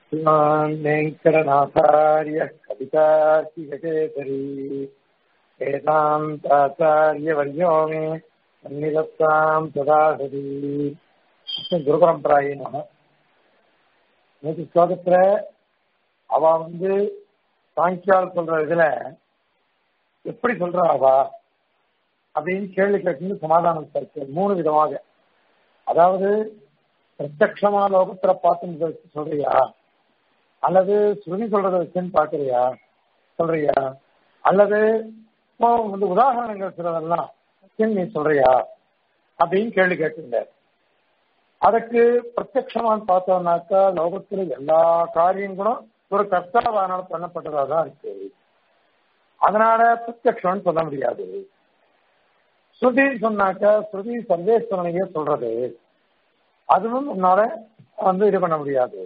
श्रीमान् वेङ्कटनाथार्यः कवितार्किककेसरी वेदान्ताचार्यवर्यो मे सन्निधत्ताम् सदा सदी குருபரம்பராயே நம நேற்று ஸ்லோகத்துல அவ வந்து சாங்கியால் சொல்ற இதுல எப்படி சொல்றா அவா அப்படின்னு கேள்வி கேட்டு சமாதானம் இருக்கு மூணு விதமாக அதாவது பிரத்யக்ஷமா லோகத்துல பார்த்து சொல்றியா அல்லது ஸ்ருதி சொல்றதை வச்சுன்னு பாக்குறியா சொல்றியா அல்லது இப்போ வந்து உதாரணங்கள் சிலதெல்லாம் நீ சொல்றியா அப்படின்னு கேள்வி கேட்டிருந்தார் அதுக்கு பிரத்யக்ஷமான்னு பார்த்தோம்னாக்கா லோகத்துல எல்லா காரியங்களும் ஒரு கர்த்தாவானால பண்ணப்பட்டதா தான் இருக்கு அதனால பிரத்யக்ஷம்னு சொல்ல முடியாது ஸ்ருதி சொன்னாக்கா ஸ்ருதி சர்வேஸ்வரனையே சொல்றது அதுவும் உன்னால வந்து இது பண்ண முடியாது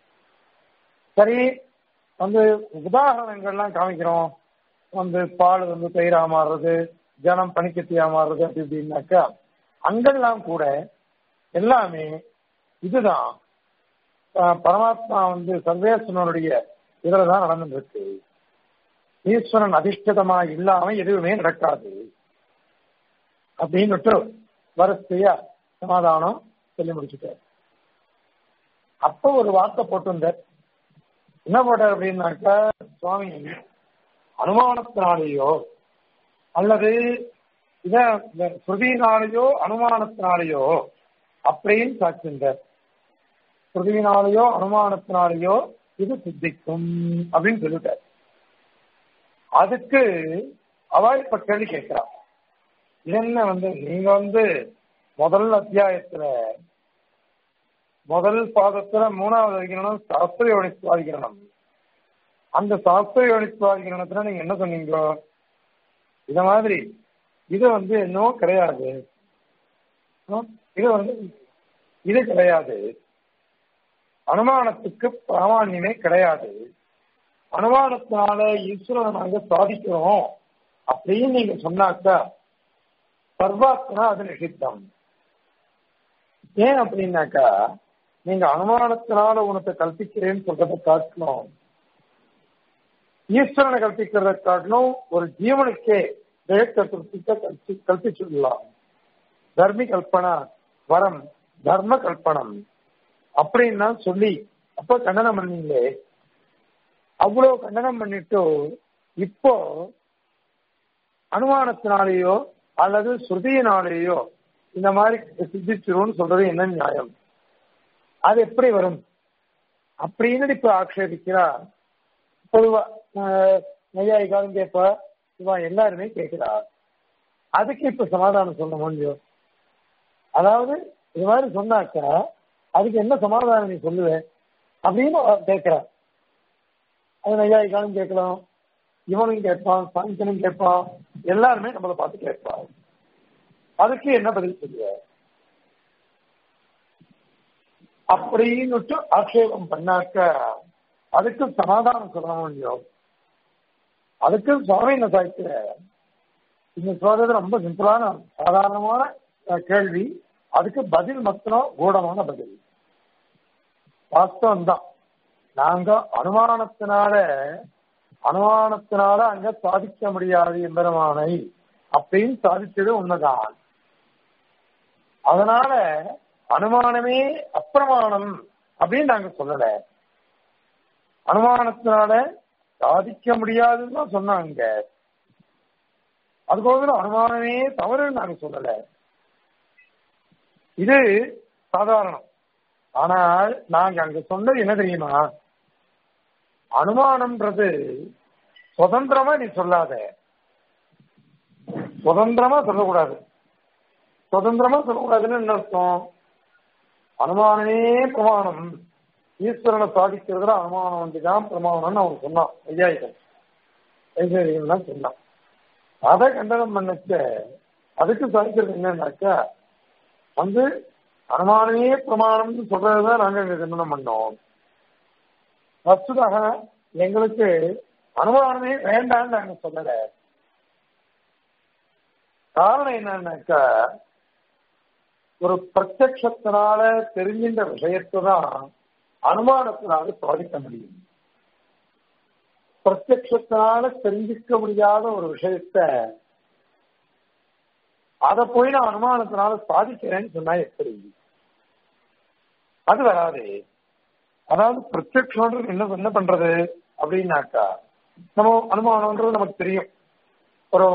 சரி வந்து உதாரணங்கள்லாம் காமிக்கிறோம் வந்து பால் வந்து தயிரா மாறுறது ஜனம் பனிக்கட்டியா மாறுறது அப்படி இப்படின்னாக்கா அங்கெல்லாம் கூட எல்லாமே இதுதான் பரமாத்மா வந்து சர்வேஸ்வரனுடைய இதுல தான் நடந்துட்டு இருக்கு ஈஸ்வரன் அதிஷ்டிதமா இல்லாம எதுவுமே நடக்காது அப்படின்னுட்டு வரிசையா சமாதானம் சொல்லி முடிச்சுட்டார் அப்போ ஒரு வார்த்தை போட்டிருந்தார் என்ன போட்டார் அப்படின்னாக்கா சுவாமி அனுமானத்தினாலேயோ அல்லது இத ஸ்ருதியினாலேயோ அனுமானத்தினாலேயோ அப்படின்னு சாட்சிந்தார் ஸ்ருதியினாலேயோ அனுமானத்தினாலேயோ இது சித்திக்கும் அப்படின்னு சொல்லிட்டார் அதுக்கு அவ இப்ப கேள்வி கேட்கிறா என்ன வந்து நீங்க வந்து முதல் அத்தியாயத்துல முதல் பாதத்துல மூணாவது அதிகரணம் சாஸ்திர யோனித்வாதிகரணம் அந்த சாஸ்திர யோனித்வாதிகரணத்துல நீங்க என்ன சொன்னீங்க இத மாதிரி இது வந்து என்னவோ கிடையாது இது வந்து இது கிடையாது அனுமானத்துக்கு பிராமான்யமே கிடையாது அனுமானத்தினால ஈஸ்வரனை நாங்க சாதிக்கிறோம் அப்படின்னு நீங்க சொன்னாக்கா சர்வாத்மனா அது நிஷித்தம் ஏன் அப்படின்னாக்கா நீங்க அனுமானத்தினால உனக்கு கல்பிக்கிறேன்னு சொல்றதை காட்டணும் ஈஸ்வரனை கல்பிக்கிறத காட்டணும் ஒரு ஜீவனுக்கே கல்பி கல்பிச்சுடலாம் தர்மி கல்பனா வரம் தர்ம கல்பனம் அப்படின்னா சொல்லி அப்ப கண்டனம் பண்ணீங்களே அவ்வளவு கண்டனம் பண்ணிட்டு இப்போ அனுமானத்தினாலேயோ அல்லது ஸ்ருதியினாலேயோ இந்த மாதிரி சித்திச்சிரும்னு சொல்றது என்ன நியாயம் அது எப்படி வரும் அப்படின்னு இப்ப ஆக்ஷேபிக்கிறா பொதுவா நையாயிக்காலும் கேட்பா இவா எல்லாருமே கேட்கிறா அதுக்கு இப்ப சமாதானம் சொல்ல முடியும் அதாவது இது மாதிரி சொன்னாக்கா அதுக்கு என்ன சமாதானம் நீ சொல்லுவேன் அப்படின்னு கேட்கிறா அது நையாயிக்காலும் கேட்கலாம் இவனும் கேட்பான் சாயந்தனும் கேட்பான் எல்லாருமே நம்மளை பார்த்து கேட்பான் அதுக்கு என்ன பதில் சொல்லுவ அப்படின்னு ஆட்சேபம் பண்ணாக்க அதுக்கு சமாதானம் சொல்ல முடியும் அதுக்கு சுவாமி என்ன சாய்க்கிற இந்த சொல்றது ரொம்ப சிம்பிளான சாதாரணமான கேள்வி அதுக்கு பதில் மாத்திரம் கூடமான பதில் வாஸ்தவம் தான் நாங்க அனுமானத்தினால அனுமானத்தினால அங்க சாதிக்க முடியாது எம்பெருமானை அப்படின்னு சாதிச்சது உண்மைதான் அதனால அனுமானமே அப்பிரமாணம் அப்படின்னு நாங்க சொல்லல அனுமானத்தினால சாதிக்க முடியாதுன்னு தான் சொன்னாங்க அதுக்கோசரம் அனுமானமே தவறுன்னு நாங்க சொல்லல இது சாதாரணம் ஆனால் நாங்க அங்க சொன்னது என்ன தெரியுமா அனுமானம்ன்றது சுதந்திரமா நீ சொல்லாத சுதந்திரமா சொல்லக்கூடாது சுதந்திரமா சொல்லக்கூடாதுன்னு என்ன அர்த்தம் அனுமானமே பிரமாணம் ஈஸ்வரனை சாதிக்கிறதுல அனுமானம் வந்துதான் பிரமாணம்னு அவன் சொன்னான் ஐயாயிரம் ஐயாயிரம் சொன்னான் அதை கண்டனம் பண்ணச்ச அதுக்கு சாதிக்கிறது என்னன்னாக்கா வந்து அனுமானமே பிரமாணம்னு சொல்றதுதான் நாங்க இங்க கண்டனம் பண்ணோம் வஸ்துதாக எங்களுக்கு அனுமானமே வேண்டாம்னு நாங்க சொல்லல காரணம் என்னன்னாக்கா ஒரு பிரத்யத்தினால தெரிஞ்சின்ற விஷயத்தை தான் அனுமானத்தினால சாதிக்க முடியும் பிரத்யக்ஷத்தினால தெரிஞ்சிக்க முடியாத ஒரு விஷயத்த அதை போய் நான் அனுமானத்தினால சாதிக்கிறேன்னு சொன்னா எப்படி அது வராது அதாவது பிரத்யக்ஷன்றது என்ன என்ன பண்றது அப்படின்னாக்கா நம்ம அனுமானம்ன்றது நமக்கு தெரியும் ஒரு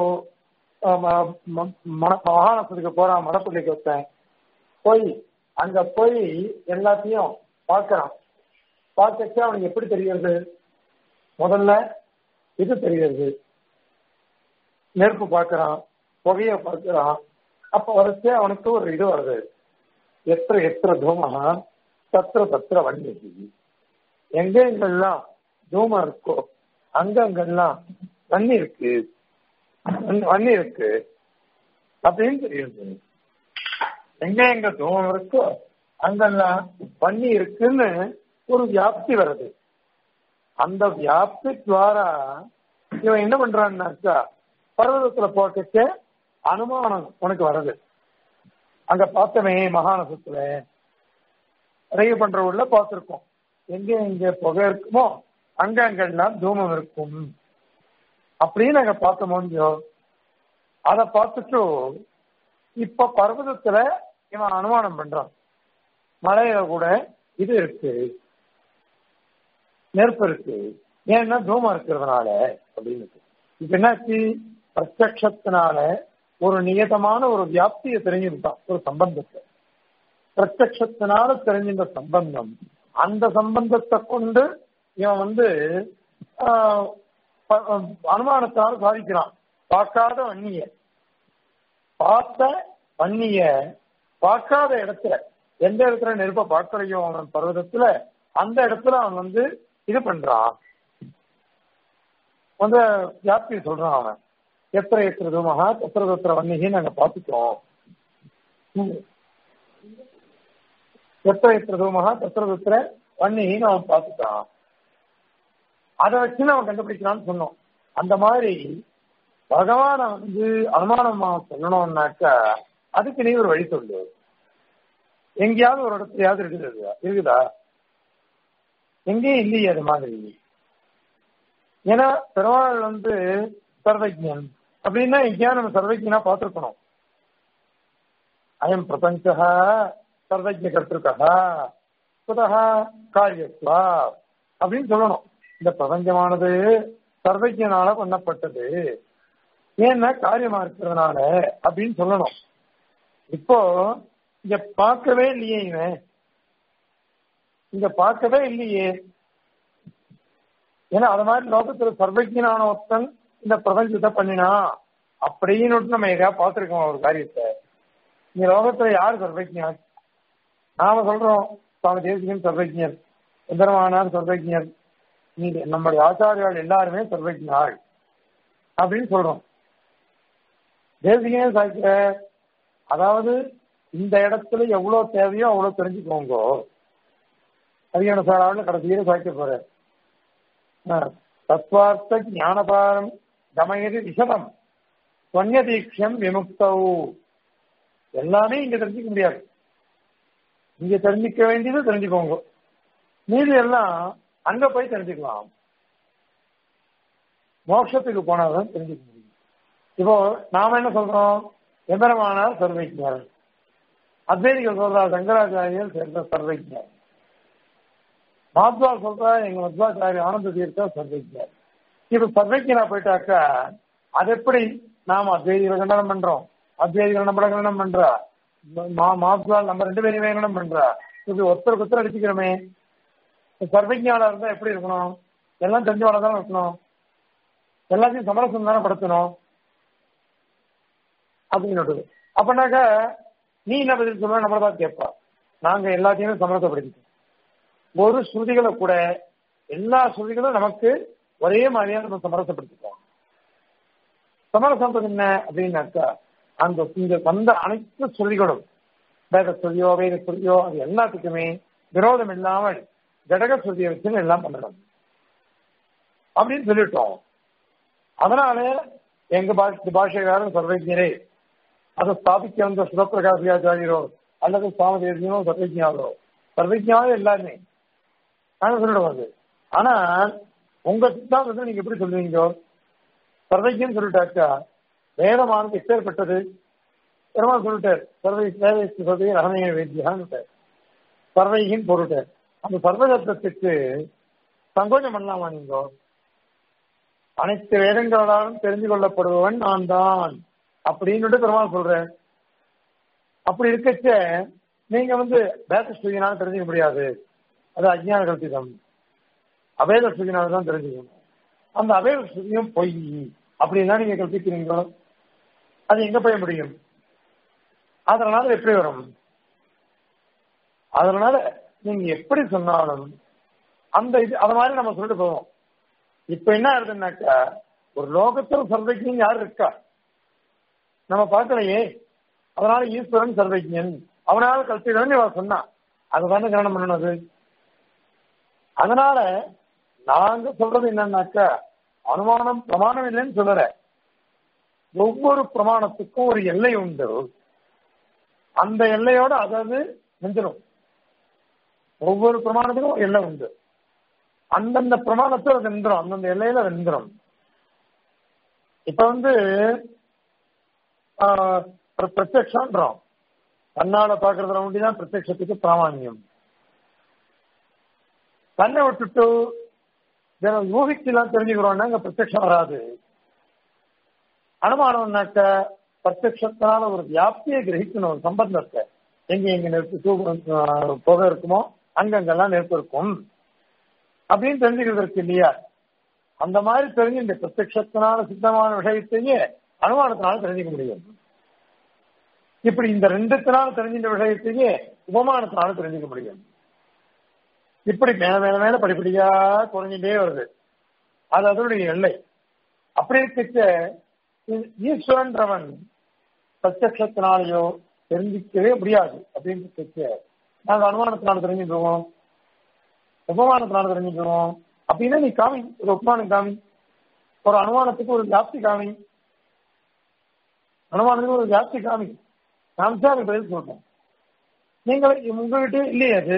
மகாநசத்துக்கு போறான் மடப்பள்ளிக்கு வச்சேன் போய் அங்க போய் எல்லாத்தையும் பார்க்கறான் பார்க்கச்சு அவனுக்கு எப்படி தெரிகிறது முதல்ல இது தெரிகிறது நெருப்பு பார்க்கறான் புகைய பார்க்கறான் அப்ப வரைச்சு அவனுக்கு ஒரு இது வருது எத்திர எத்திர தூமகா தத்திர தத்திர வண்டி எங்க எங்கெல்லாம் தூமம் இருக்கோ அங்க அங்கெல்லாம் தண்ணி இருக்கு வண்ணி இருக்கு அப்படின்னு தெரியுது எங்க எங்க தூமம் இருக்கோ அங்கெல்லாம் வண்ணி இருக்குன்னு ஒரு வியாப்தி வருது அந்த வியாப்தி துவாரா இவன் என்ன பண்றான்னாக்கா பர்வதத்துல போட்டுட்டு அனுமானம் உனக்கு வருது அங்க பார்த்தமே மகாநசத்துல நிறைய பண்ற உள்ள பார்த்திருக்கோம் எங்க எங்க புகை இருக்குமோ அங்க அங்கெல்லாம் தூமம் இருக்கும் அப்படின்னு நாங்க பார்த்த முடியும் அதை பார்த்துட்டு இப்ப பர்வதத்துல இவன் அனுமானம் பண்றான் மலையில கூட இது இருக்கு நெருப்பு இருக்கு ஏன்னா தூமம் இருக்கிறதுனால அப்படின்னு இப்ப என்னாச்சு பிரத்யக்ஷத்தினால ஒரு நியதமான ஒரு வியாப்தியை தெரிஞ்சுட்டான் ஒரு சம்பந்தத்தை பிரத்யக்ஷத்தினால தெரிஞ்சின்ற சம்பந்தம் அந்த சம்பந்தத்தை கொண்டு இவன் வந்து அனுமானத்தால் சாதிக்கிறான் பார்க்காத வன்னிய பார்த்த வன்னிய பார்க்காத இடத்துல எந்த இடத்துல நெருப்ப பார்க்கலையோ அவன் பர்வதத்துல அந்த இடத்துல அவன் வந்து இது பண்றான் வந்து வியாப்தி சொல்றான் அவன் எத்தனை எத்திர தூமகா எத்திர தத்திர வன்னிகை நாங்க பார்த்துட்டோம் எத்தனை எத்திர தூமகா எத்திர தத்திர வன்னிகின்னு அவன் பார்த்துட்டான் அதை வச்சு அவன் கண்டுபிடிக்கிறான்னு சொன்னோம் அந்த மாதிரி பகவான வந்து அனுமானமா சொல்லணும்னாக்கா அதுக்கு நீ ஒரு வழி சொல்லு எங்கேயாவது ஒரு இடத்துலயாவது இருக்குது இருக்குதா எங்கேயும் இல்லையே அது மாதிரி ஏன்னா பெருமாள் வந்து சர்வஜன் அப்படின்னா எங்கேயா நம்ம சர்வஜனா பார்த்திருக்கணும் அயம் பிரபஞ்ச சர்வஜ கர்த்திருக்கா புதா காரியத்வா அப்படின்னு சொல்லணும் இந்த பிரபஞ்சமானது சர்வஜனால பண்ணப்பட்டது ஏன்னா காரியமா இருக்கிறதுனால அப்படின்னு சொல்லணும் இப்போ இங்க பார்க்கவே இல்லையே இவன் இங்க பார்க்கவே இல்லையே ஏன்னா அது மாதிரி லோகத்துல சர்வஜனான ஒருத்தன் இந்த பிரபஞ்சத்தை பண்ணினா அப்படின்னு நம்ம எதையா பார்த்திருக்கோம் ஒரு காரியத்தை இந்த லோகத்துல யார் சர்வஜா நாம சொல்றோம் சுவாமி தேசிகன் சர்வஜர் சுந்தரமானார் சர்வஜர் நீங்க நம்முடைய ஆச்சாரியால் எல்லாருமே சர்வஜாள் அப்படின்னு சொல்றோம் தேசிகன் சாய்க்கிற அதாவது இந்த இடத்துல எவ்வளவு தேவையோ அவ்வளவு தெரிஞ்சுக்கோங்க அதிகான சாராவில் கடைசியில சாய்க்க போற தத்வார்த்த ஞானபாரம் கமயதி விஷதம் ஸ்வன்யதீட்சம் விமுக்தவு எல்லாமே இங்க தெரிஞ்சுக்க முடியாது இங்க தெரிஞ்சுக்க வேண்டியது தெரிஞ்சுக்கோங்க மீதி எல்லாம் அங்க போய் தெரிஞ்சுக்கலாம் மோட்சத்துக்கு போனாதான் தெரிஞ்சுக்க முடியும் இப்போ நாம என்ன சொல்றோம் எம்பெருமானார் சர்வைக்ஞர் அத்வைதிகள் சொல்றா சங்கராச்சாரியர் சேர்ந்த சர்வைக்ஞர் மாத்வா சொல்றா எங்க மத்வாச்சாரிய ஆனந்த தீர்த்தா சர்வைக்ஞர் இப்ப சர்வைக்கனா போயிட்டாக்கா அது எப்படி நாம அத்வைதிகளை கண்டனம் பண்றோம் அத்வைதிகள் நம்மள கண்டனம் பண்றா மாத்வா நம்ம ரெண்டு பேரையும் கண்டனம் பண்றா இப்படி ஒருத்தருக்கு ஒருத்தர் அடிச்சுக்கிறோமே சர்வஜாலா இருந்தா எப்படி இருக்கணும் எல்லாம் தெரிஞ்சவள தானே இருக்கணும் எல்லாத்தையும் சமரசம் தானே படுத்தணும் அப்படின்னு அப்பனாக்கா நீ என்ன பதில் சொல்லுவ நம்மள தான் கேட்பா நாங்க எல்லாத்தையுமே சமரசப்படுத்திட்டோம் ஒரு ஸ்ருதிகளை கூட எல்லா ஸ்ருதிகளும் நமக்கு ஒரே மாதிரியா நம்ம சமரசப்படுத்திட்டோம் சமரசம் என்ன அப்படின்னாக்கா அந்த இங்க வந்த அனைத்து ஸ்ருதிகளும் வேத சொல்லியோ வேத சொல்லியோ அது எல்லாத்துக்குமே விரோதம் இல்லாமல் ஜடக ஸ்ருதியை வச்சு எல்லாம் பண்ணணும் அப்படின்னு சொல்லிட்டோம் அதனால எங்க பாஷைக்காரன் சர்வஜரே அதை ஸ்தாபிக்க வந்த சுதப்பிரகாசியாச்சாரியரோ அல்லது சுவாமதேசியனோ சர்வஜாவோ சர்வஜாவே எல்லாருமே நாங்க சொல்லிடுவோம் ஆனா உங்க சித்தாந்தத்தை நீங்க எப்படி சொல்லுவீங்க சர்வைக்குன்னு சொல்லிட்டாக்கா வேதமானது எப்பேற்பட்டது பெருமாள் சொல்லிட்டார் சர்வை வேதை சொல்றதை ரகமைய வேத்தியான்னு சர்வைகின்னு பொருட்டார் அந்த சர்வதத்துக்கு சங்கோஜம் பண்ணலாமா நீங்க அனைத்து வேதங்களாலும் தெரிந்து கொள்ளப்படுபவன் நான் தான் அப்படின்னு பெருமாள் சொல்றேன் அப்படி இருக்கச்ச நீங்க வந்து வேத ஸ்ருதினால தெரிஞ்சுக்க முடியாது அது அஜ்ஞான கல்பிதம் அவேத ஸ்ருதினால தான் தெரிஞ்சுக்கணும் அந்த அவேத ஸ்ருதியும் பொய் அப்படின்னா நீங்க கல்பிக்கிறீங்களோ அது எங்க போய் முடியும் அதனால எப்படி வரும் அதனால நீங்க எப்படி சொன்னாலும் அந்த இது அத மாதிரி நம்ம சொல்லிட்டு போவோம் இப்ப என்ன ஆகுதுன்னாக்கா ஒரு லோகத்தில் சர்வஜன் யார் இருக்கா நம்ம பார்க்கலையே அதனால ஈஸ்வரன் சர்வஜன் அவனால கல்பிதன் இவன் சொன்னான் அதுதானே கவனம் பண்ணது அதனால நாங்க சொல்றது என்னன்னாக்கா அனுமானம் பிரமாணம் இல்லைன்னு சொல்லல ஒவ்வொரு பிரமாணத்துக்கும் ஒரு எல்லை உண்டு அந்த எல்லையோட அதாவது நின்றுடும் ஒவ்வொரு பிரமாணத்துக்கும் ஒரு எல்லை உண்டு அந்தந்த பிரமாணத்தில் அது நின்றும் அந்தந்த எல்லையில நின்றும் இப்ப வந்து பிரத்யக்ஷன்றோம் கண்ணால பாக்குறதுல ஒண்டிதான் பிரத்யக்ஷத்துக்கு பிராமான்யம் கண்ணை விட்டுட்டு யூகிக்கெல்லாம் தெரிஞ்சுக்கிறோம்னா இங்க பிரத்யக்ஷம் வராது அனுமானம்னாக்க பிரத்யக்ஷத்தினால ஒரு வியாப்தியை கிரகிக்கணும் ஒரு சம்பந்தத்தை எங்க எங்க நெருப்பு புகை இருக்குமோ அங்கங்கெல்லாம் நெருப்பு இருக்கும் அப்படின்னு தெரிஞ்சுக்கிறதுக்கு இல்லையா அந்த மாதிரி தெரிஞ்சு இந்த பிரத்யக்ஷத்தினால சித்தமான விஷயத்தையே அனுமானத்தினால தெரிஞ்சுக்க முடியும் இப்படி இந்த ரெண்டுத்தினால தெரிஞ்சின்ற விஷயத்தையே உபமானத்தினால தெரிஞ்சுக்க முடியும் இப்படி மேல மேல மேல படிப்படியா குறைஞ்சிட்டே வருது அது அதனுடைய எல்லை அப்படி இருக்க ஈஸ்வரன்றவன் பிரத்யத்தினாலேயோ தெரிஞ்சிக்கவே முடியாது அப்படின்னு நாங்க அனுமானத்தினால தெரிஞ்சுக்குவோம் உபமானத்தினால தெரிஞ்சுக்குவோம் அப்படின்னா நீ காமி ஒரு உபமானம் காமி ஒரு அனுமானத்துக்கு ஒரு வியாப்தி காமி அனுமானத்துக்கு ஒரு வியாப்தி காமி காமிச்சா அது பதில் சொல்றோம் நீங்க உங்ககிட்ட இல்லையே அது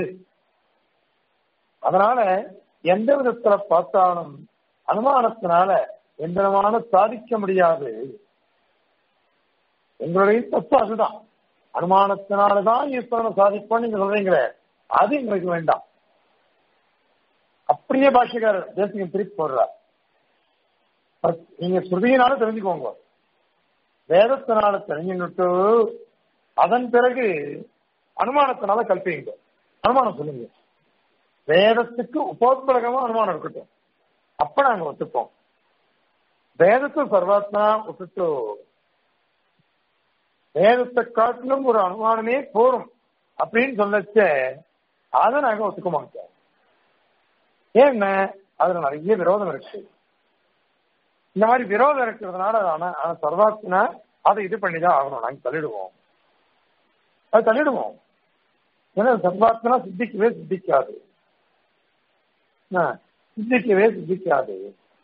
அதனால எந்த விதத்துல பார்த்தாலும் அனுமானத்தினால எந்த விதமான சாதிக்க முடியாது எங்களுடைய தத்துவம் அதுதான் அனுமானத்தினாலதான் ஈஸ்வரனை சாதிப்போம் நீங்க சொல்றீங்களே அது எங்களுக்கு வேண்டாம் அப்படியே பாஷக்காரர் தேசியம் திருப்பி போடுறார் நீங்க ஸ்ருதியினால தெரிஞ்சுக்கோங்க வேதத்தினால தெரிஞ்சுட்டு அதன் பிறகு அனுமானத்தினால கல்பிங்க அனுமானம் சொல்லுங்க வேதத்துக்கு உபோத்பலகமா அனுமானம் இருக்கட்டும் அப்ப நாங்க ஒத்துப்போம் வேதத்தை சர்வாத்மா விட்டுட்டு வேதத்தை காட்டிலும் ஒரு அனுமானமே போரும் அப்படின்னு சொல்லச்ச அதை நாங்க ஒத்துக்க மாட்டோம் ஏன்னா அதுல நிறைய விரோதம் இருக்கு இந்த மாதிரி விரோதம் இருக்கிறதுனால ஆனா சர்வாத்மா அதை இது பண்ணிதான் ஆகணும் நாங்க தள்ளிடுவோம் அது தள்ளிடுவோம் ஏன்னா சர்வாத்மா சித்திக்கவே சித்திக்காது சித்திக்கவே சித்திக்காது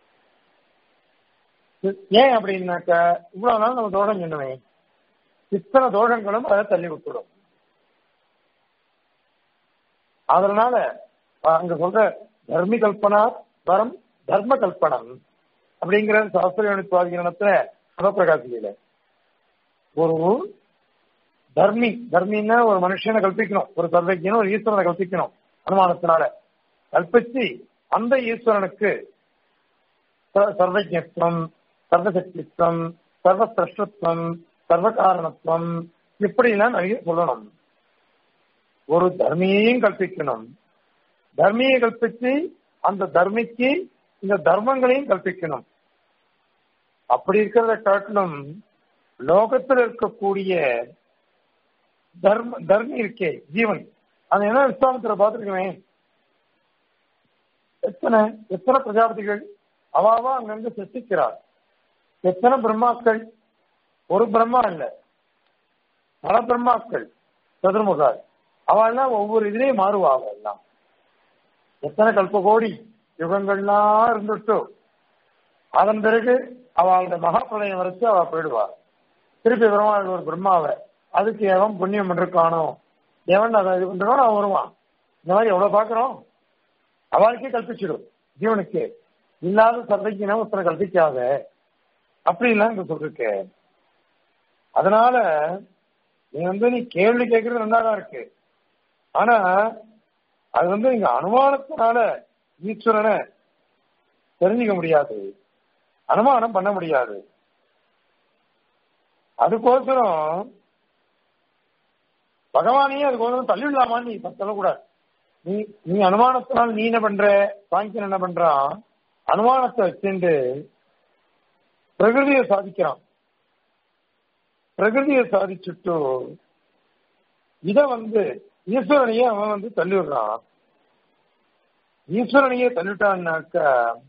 ஏன் அப்படின்னாக்க இவ்வளவு நாள் நம்ம தோஷம் சொன்னவே இத்தனை தோஷங்களும் அதை தள்ளி விட்டுடும் அதனால அங்க சொல்ற தர்மி கல்பனா வரம் தர்ம கல்பனம் அப்படிங்கிற சாஸ்திரத்துல சிவபிரகாசியில ஒரு தர்மி தர்மின்னா ஒரு மனுஷனை கல்பிக்கணும் ஒரு சர்வஜனும் ஒரு ஈஸ்வரனை கல்பிக்கணும் அனுமானத்தினால கல்பிச்சு அந்த ஈஸ்வரனுக்கு சர்வஜத்துவம் சர்வசக்தித்வம் சர்வசிரஷ்டத்துவம் சர்வகாரணத்துவம் இப்படிலாம் நிறைய சொல்லணும் ஒரு தர்மியையும் கற்பிக்கணும் தர்மியை கற்பிச்சு அந்த தர்மிக்கு இந்த தர்மங்களையும் கற்பிக்கணும் அப்படி இருக்கிறத காட்டிலும் லோகத்தில் இருக்கக்கூடிய தர்ம தர்மி இருக்கே ஜீவன் அது என்ன விஸ்வாமத்துல பார்த்துருக்கவே எத்தனை எத்தனை பிரஜாபதிகள் அவாவா அங்கிருந்து சிருஷ்டிக்கிறார் எத்தனை பிரம்மாக்கள் ஒரு பிரம்மா இல்ல பல பிரம்மாக்கள் சதுர்முகார் அவெல்லாம் ஒவ்வொரு இதுலயும் மாறுவா எல்லாம் எத்தனை கல்ப கோடி யுகங்கள்லாம் இருந்துட்டு அதன் பிறகு அவளோட மகாபிரளயம் வரைச்சு அவ போயிடுவா திருப்பி வருவான் ஒரு பிரம்மாவை அதுக்கு எவன் புண்ணியம் பண்ணிருக்கானோ எவன் அதை இது பண்றானோ அவன் வருவான் இந்த மாதிரி எவ்வளவு பாக்குறோம் அவளுக்கே கல்பிச்சிடும் ஜீவனுக்கு இல்லாத சர்வைக்குனா ஒருத்தனை கல்பிக்காத அப்படிலாம் இங்க சொல்லிருக்க அதனால நீ வந்து நீ கேள்வி கேட்கறது நல்லாதான் இருக்கு ஆனா அது வந்து இங்க அனுமானத்தினால ஈஸ்வரனை தெரிஞ்சுக்க முடியாது அனுமானம் பண்ண முடியாது அதுக்கோசரம் பகவானையே அதுக்கோசரம் தள்ளிவிடலாமான்னு நீ சொல்லக்கூடாது நீ நீ அனுமானத்தினால் நீ என்ன பண்ற சாங்கியன் என்ன பண்றான் அனுமானத்தை வச்சுட்டு பிரகிருதியை சாதிக்கிறான் பிரகிருதியை சாதிச்சுட்டு இத வந்து ஈஸ்வரனையே அவன் வந்து தள்ளிவிடுறான் ஈஸ்வரனையே தள்ளிவிட்டான்னாக்கா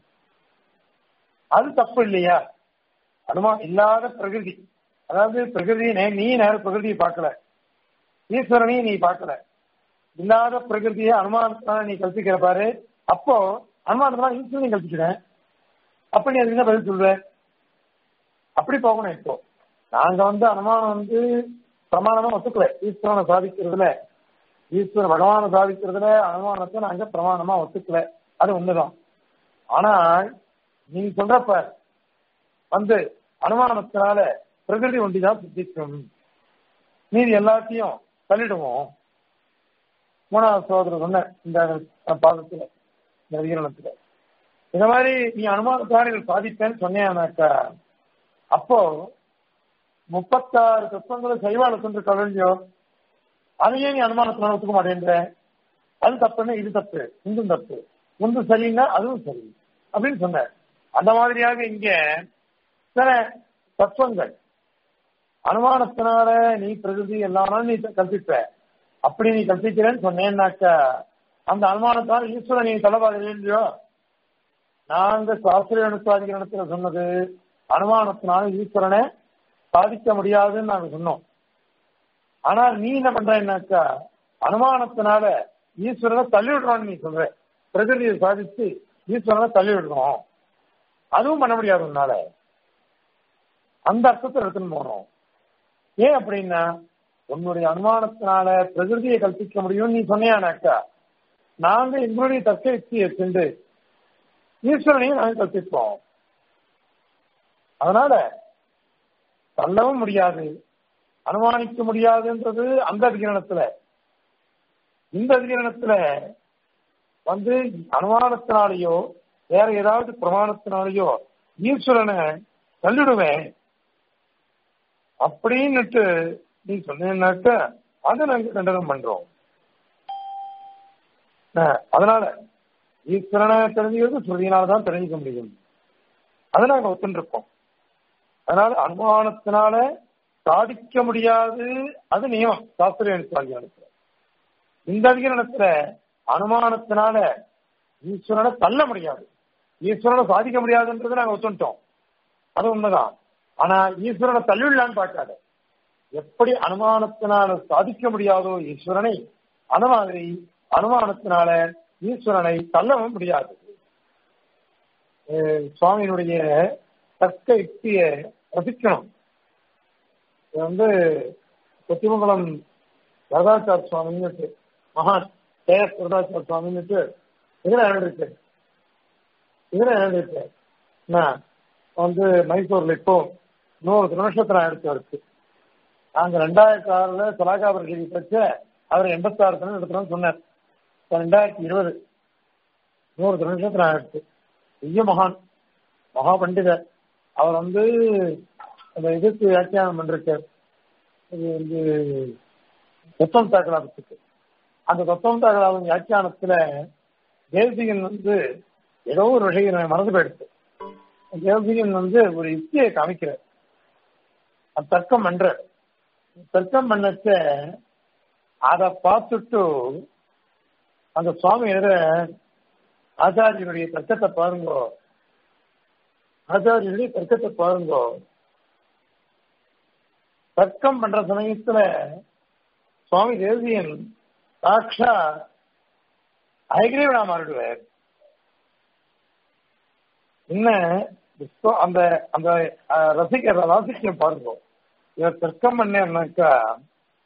அது தப்பு இல்லையா அனுமா இல்லாத பிரகிருதி அதாவது பிரகிருதியை நீ நேரம் பிரகிருதியை பார்க்கல ஈஸ்வரனையும் நீ பார்க்கல இல்லாத பிரகிருதியை அனுமானத்தினால நீ கல்பிக்கிற பாரு அப்போ அனுமானத்தினால ஈஸ்வரனையும் கல்பிக்கிறேன் அப்ப நீ அதுக்கு என்ன பதில் சொல்ற அப்படி போகணும் இப்போ நாங்க வந்து அனுமானம் வந்து பிரமாணமா ஒத்துக்கல ஈஸ்வரனை சாதிக்கிறதுல ஈஸ்வர பகவானை சாதிக்கிறதுல அனுமானத்தை நாங்க பிரமாணமா ஒத்துக்கல அது உண்மைதான் ஆனால் நீ சொல்றப்ப வந்து அனுமானத்தினால பிரகிருதி ஒண்டிதான் சித்திக்கும் மீதி எல்லாத்தையும் தள்ளிடுவோம் மூணாவது சோதரர் சொன்ன இந்த பாதத்துல இந்த அதிகரணத்துல இந்த மாதிரி நீ அனுமானத்தாரிகள் சாதிப்பேன்னு சொன்னேனாக்கா அப்போ முப்பத்தாறு தத்துவங்களை சைவால சென்று கவிழ்ந்தியோ அதையே நீ அனுமானத்தினால ஒத்துக்க மாட்டேன்ற அது தப்புன்னு இது தப்பு இந்தும் தப்பு முந்து சரின்னா அதுவும் சரி அப்படின்னு சொன்ன அந்த மாதிரியாக இங்க சில தத்துவங்கள் அனுமானத்தினால நீ பிரகிருதி எல்லாரும் நீ கல்பிப்ப அப்படி நீ கல்பிக்கிறேன்னு சொன்னேன்னாக்கா அந்த அனுமானத்தால் ஈஸ்வரன் நீ தலைவாக இல்லையோ நாங்க சாஸ்திரிய அனுசாதிகரணத்துல சொன்னது அனுமானத்தினால ஈஸ்வரனை சாதிக்க முடியாதுன்னு நாங்க சொன்னோம் ஆனால் நீ என்ன பண்றேன்னாக்கா அனுமானத்தினால ஈஸ்வரனை தள்ளி விடுறோம்னு நீ சொல்ற பிரகிருதியை சாதிச்சு ஈஸ்வரனை தள்ளி விடுறோம் அதுவும் பண்ண முடியாது உன்னால அந்த அர்த்தத்தை எடுத்துன்னு போனோம் ஏன் அப்படின்னா உன்னுடைய அனுமானத்தினால பிரகிருதியை கல்பிக்க முடியும் நீ சொன்னியானாக்கா நாங்க எங்களுடைய தர்க்க யுக்தியை சென்று ஈஸ்வரனையும் நாங்க கல்பிப்போம் அதனால தள்ளவும் முடியாது அனுமானிக்க முடியாதுன்றது அந்த அதிகரணத்துல இந்த அதிகரணத்துல வந்து அனுமானத்தினாலேயோ வேற ஏதாவது பிரமாணத்தினாலேயோ ஈஸ்வரனை தள்ளிடுவேன் அப்படின்னுட்டு நீ சொன்னீங்கன்னாக்க அதை நாங்க கண்டனம் பண்றோம் அதனால ஈஸ்வரனை தெரிஞ்சுக்கிறது ஸ்ருதியினால்தான் தெரிஞ்சுக்க முடியும் அதை நாங்க ஒத்துருக்கோம் அதனால அனுமானத்தினால சாதிக்க முடியாது அது நியமம் சாஸ்திரிய அதிகாரத்துல இந்த அதிகாரத்துல அனுமானத்தினால ஈஸ்வரனை தள்ள முடியாது ஈஸ்வரனை சாதிக்க முடியாதுன்றதை நாங்க ஒத்துட்டோம் அது உண்மைதான் ஆனா ஈஸ்வரனை தள்ளிவிடலான்னு பார்க்காத எப்படி அனுமானத்தினால சாதிக்க முடியாதோ ஈஸ்வரனை அந்த மாதிரி அனுமானத்தினால ஈஸ்வரனை தள்ளவும் முடியாது சுவாமியினுடைய தர்க்க யுக்திய ரசிக்கணும் இது வந்து கொத்திமங்கலம் வரதாச்சார சுவாமின்னு மகான் கே எஸ் வரதாச்சார சுவாமின்னு இதுல இருக்கு இதுல இருக்கு வந்து மைசூர்ல இப்போ நூறு நிமிஷத்துல எடுத்து இருக்கு நாங்க ரெண்டாயிரத்தி ஆறுல சலாகாபுரி பச்ச அவர் எண்பத்தாறு தினம் எடுக்கிறோம்னு சொன்னார் ரெண்டாயிரத்தி இருபது நூறு நிமிஷத்துல எடுத்து பெரிய மகான் மகா பண்டிதர் அவர் வந்து அந்த இதுக்கு வியாக்கியானம் பண்ணிருக்கார் இது வந்து தத்துவம் தாக்கலாபத்துக்கு அந்த தத்துவம் தாக்கலாபம் வியாக்கியானத்துல தேசிகன் வந்து ஏதோ ஒரு விஷயம் மறந்து போயிடுச்சு தேவசிகன் வந்து ஒரு யுக்தியை காமிக்கிறார் தர்க்கம் பண்ற தர்க்கம் பண்ணச்ச அதை பார்த்துட்டு அந்த சுவாமி எதிர ஆச்சாரியனுடைய தர்க்கத்தை பாருங்க ஆச்சாரியனுடைய தர்க்கத்தை பாருங்க தர்க்கம் பண்ற சமயத்துல சுவாமி தேசியன் சாட்சா ஐகிரீவனா மாறிடுவார் என்ன அந்த அந்த ரசிக்கிற ராசிக்கம் பாருங்க இவர் தர்க்கம் பண்ணாக்கா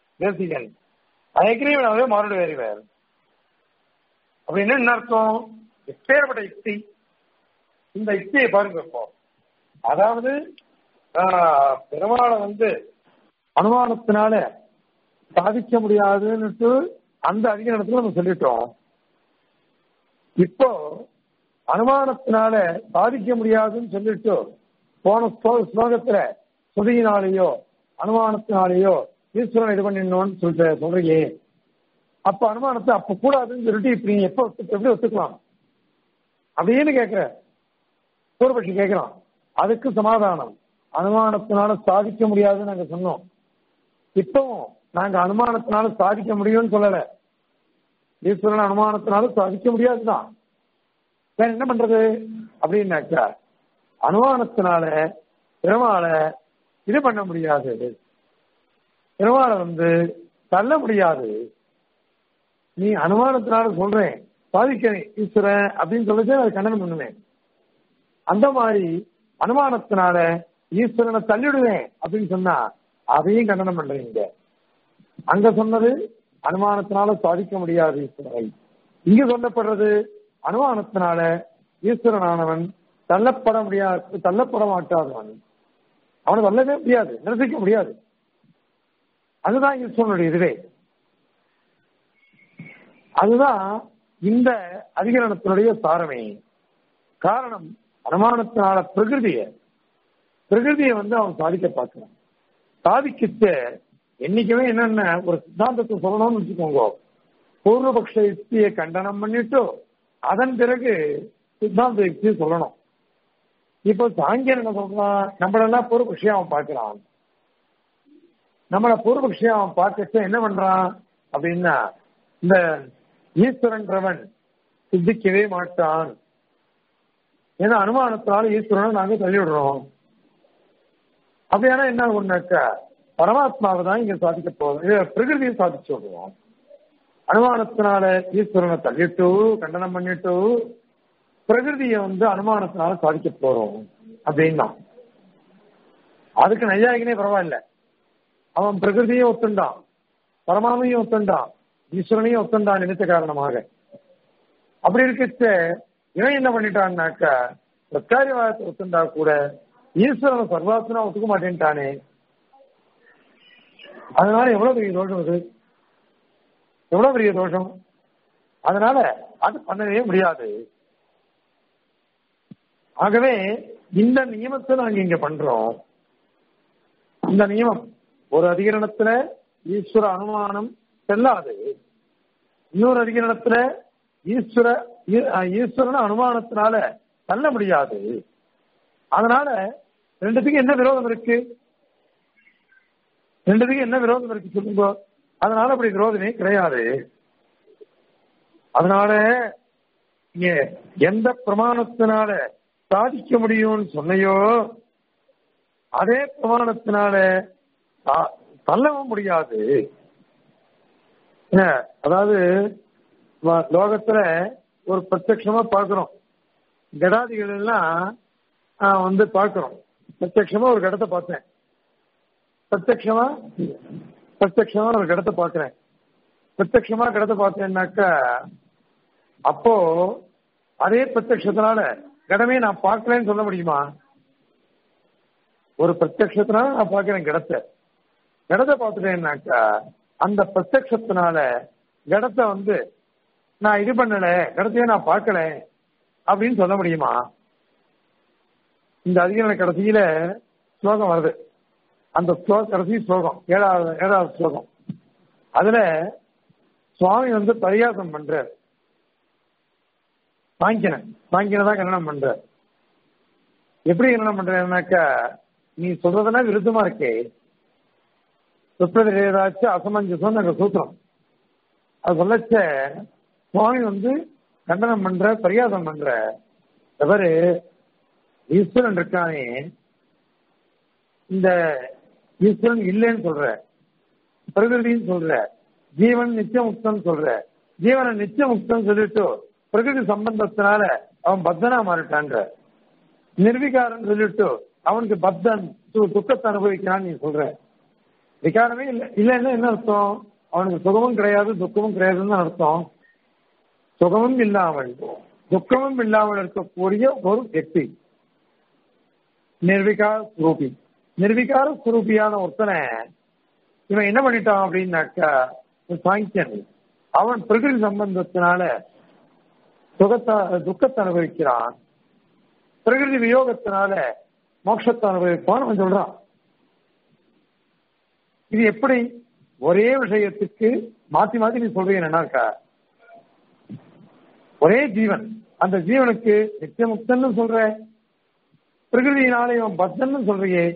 தேசிகன் ஐகிரீவனாவே மாறிடுவார் இவர் அப்படின்னு என்ன அர்த்தம் எப்பேற்பட்ட யுக்தி இந்த யுக்தியை பாருங்க இப்போ அதாவது ஆஹ், பெருமாளை வந்து அனுமானத்தினால சாதிக்க முடியாதுன்னுட்டு அந்த அதிகாரத்துல நம்ம சொல்லிட்டோம் இப்போ அனுமானத்தினால சாதிக்க முடியாதுன்னு சொல்லிட்டு போன ஸ்லோ- ஸ்லோகத்துல சுதியினாலேயோ அனுமானத்தினாலேயோ ஈஸ்வரன் இது பண்ணிடணும்னு சொல்லிட்டு சொல்றீங்க அப்ப அனுமானத்தை அப்ப கூடாதுன்னு சொல்லிட்டு இப்ப நீங்க எப்ப ஒத்து- எப்படி ஒத்துக்கலாம் அப்படின்னு கேக்குற பூர்வபட்சி கேட்கிறான் அதுக்கு சமாதானம் அனுமானத்தினால சாதிக்க முடியாதுன்னு நாங்க சொன்னோம் இப்பவும் நாங்க அனுமானத்தினால சாதிக்க முடியும்னு சொல்லல ஈஸ்வரன் அனுமானத்தினால சாதிக்க முடியாதுதான் வேற என்ன பண்றது அப்படின்னாக்கா அனுமானத்தினால பெருமாளை இது பண்ண முடியாது பெருமாளை வந்து தள்ள முடியாது நீ அனுமானத்தினால சொல்றேன் சாதிக்க ஈஸ்வரன் அப்படின்னு சொல்லிச்சு அதை கண்டனம் பண்ணுவேன் அந்த மாதிரி அனுமானத்தினால ஈஸ்வரனை தள்ளிடுவேன் அப்படின்னு சொன்னா அதையும் கண்டனம் பண்றீங்க அங்க சொன்னது அனுமானத்தினால சாதிக்க முடியாது ஈஸ்வரனை இங்க சொல்லப்படுறது அனுமானத்தினால ஈஸ்வரனானவன் தள்ளப்பட முடியாது தள்ளப்பட மாட்டாதவன் அவனை தள்ளவே முடியாது நிரசிக்க முடியாது அதுதான் ஈஸ்வரனுடைய இதுவே அதுதான் இந்த அதிகரணத்தினுடைய சாரமே காரணம் அனுமானத்தினால பிரகிருதிய பிரகிருதியை வந்து அவன் சாதிக்க பார்க்கிறான் சாதிக்கிட்ட என்னைக்குமே என்னென்ன ஒரு சித்தாந்தத்தை சொல்லணும்னு வச்சுக்கோங்க பூர்வபக்ஷ யுக்தியை கண்டனம் பண்ணிட்டு அதன் பிறகு சித்தாந்த யுக்தியை சொல்லணும் இப்போ சாங்கியன் என்ன சொல்றான் நம்மளெல்லாம் பூர்வபக்ஷியா அவன் பார்க்கிறான் நம்மள பூர்வபக்ஷியா அவன் பார்க்கச்ச என்ன பண்றான் அப்படின்னா இந்த ஈஸ்வரன்றவன் சித்திக்கவே மாட்டான் ஏன்னா அனுமானத்தினால ஈஸ்வரனை நாங்க தள்ளிவிடுறோம் அப்படியானா என்ன ஒண்ணாக்கா பரமாத்மாவை தான் இங்க சாதிக்க போறோம் இது பிரகிருதியை சாதிச்சு விடுவோம் அனுமானத்தினால ஈஸ்வரனை தள்ளிட்டு கண்டனம் பண்ணிட்டு பிரகிருதியை வந்து அனுமானத்தினால சாதிக்க போறோம் அப்படின்னா அதுக்கு நையாயிகனே பரவாயில்ல அவன் பிரகிருதியும் ஒத்துண்டான் பரமாவையும் ஒத்துண்டான் ஈஸ்வரனையும் ஒத்துண்டான் நினைத்த காரணமாக அப்படி இருக்கச்ச இவன் என்ன பண்ணிட்டான்னாக்கா பிரத்யாரிவாதத்தை ஒத்துண்டா கூட ஈஸ்வரனை சர்வாசனா ஒத்துக்க மாட்டேன்ட்டானே அதனால எவ்வளவு பெரிய தோஷம் இது எவ்வளவு பெரிய தோஷம் அதனால அது பண்ணவே முடியாது ஆகவே இந்த நியமத்தை நாங்க இங்க பண்றோம் இந்த நியமம் ஒரு அதிகரணத்துல ஈஸ்வர அனுமானம் செல்லாது இன்னொரு அதிகரணத்துல ஈஸ்வர ஈ- அஹ் ஈஸ்வரன் அனுமானத்தினால தள்ள முடியாது அதனால ரெண்டுத்துக்கும் என்ன விரோதம் இருக்கு ரெண்டுத்துக்கும் என்ன விரோதம் இருக்கு சொல்லுங்க அதனால அப்படி விரோதமே கிடையாது அதனால இங்க எந்த பிரமாணத்தினால சாதிக்க முடியும்னு சொன்னையோ அதே பிரமாணத்தினால தா- தள்ளவும் முடியாது என்ன, அதாவது வ- லோகத்துல ஒரு பிரத்யட்சமா பார்க்கிறோம் கடாதிகள் எல்லாம் ஆ, வந்து பார்க்கிறோம் பிரத்யட்சமா ஒரு கடத்தை பார்த்தேன் பிரத்யட்சமா பிரத்யட்சமா ஒரு கடத்தை பார்க்கிறேன் பிரத்யட்சமா கடத்தை பார்த்தேன்னாக்கா அப்போ அதே பிரத்யட்சத்தினால கடமே நான் பார்க்கலன்னு சொல்ல முடியுமா ஒரு பிரத்யட்சத்தினால நான் பார்க்கிறேன் கடத்தை கடத்தை பார்த்துட்டேன்னாக்கா அந்த பிரத்யட்சத்தினால கடத்தை வந்து நான் இது பண்ணல கடத்தையே நான் பார்க்கல அப்படின்னு சொல்ல முடியுமா இந்த அதிகார கடைசியில ஸ்லோகம் வருது அந்த ஸ்லோக கடைசி ஸ்லோகம் ஏழாவது ஏழாவது ஸ்லோகம் அதுல சுவாமி வந்து பரியாசம் பண்றார் சாங்கியன சாங்கியனை தான் கண்டனம் பண்றார் எப்படி கண்டனம் பண்றாருனாக்கா நீ சொல்றதெல்லாம் விருத்தமா இருக்கே சுப்ரதி ஏதாச்சும் அசமஞ்சசம் நாங்க சூத்திரம் அது சொல்லச்ச சுவாமி வந்து கண்டனம் பண்ற பரியாசம் பண்ற எவரு ஈஸ்வரன் இருக்கானே இந்த ஈஸ்வரன் இல்லைன்னு சொல்ற பிரகிருதின்னு சொல்ற ஜீவன் நித்திய முக்தன் சொல்ற ஜீவனை நித்திய முக்தன் சொல்லிட்டு பிரகிருதி சம்பந்தத்தினால அவன் பத்தனா மாறிட்டான்ற நிர்விகாரன் சொல்லிட்டு அவனுக்கு பத்தன் து- துக்கத்தை அனுபவிக்கிறான்னு நீ சொல்ற விகாரமே இல்லை இல்லைன்னா என்ன அர்த்தம் அவனுக்கு சுகமும் கிடையாது துக்கமும் கிடையாதுன்னு அர்த்தம் சுகமும் இல்லாமல் துக்கமும் இல்லாமல் இருக்கக்கூடிய ஒரு వ్యక్తి நிர்விகார ஸ்வரூபி நிர்விகார ஸ்வரூபியான ஒருத்தனை இவன் என்ன பண்ணிட்டான் அப்படின்னாக்கா சாங்கியன் அவன் பிரகிருதி சம்பந்தத்தினால சுகத்தை துக்கத்தை அனுபவிக்கிறான் பிரகிருதி வியோகத்தினால மோட்சத்தை அனுபவிப்பான் அவன் சொல்றான் இது எப்படி ஒரே விஷயத்துக்கு மாத்தி மாத்தி நீ சொல்றீங்கன்னாக்கா ஒரே ஜீவன் அந்த ஜீவனுக்கு நித்தியமுக்தன்னு சொல்ற பிரகிருதியினாலே இவன் பத்தன்னு சொல்றியே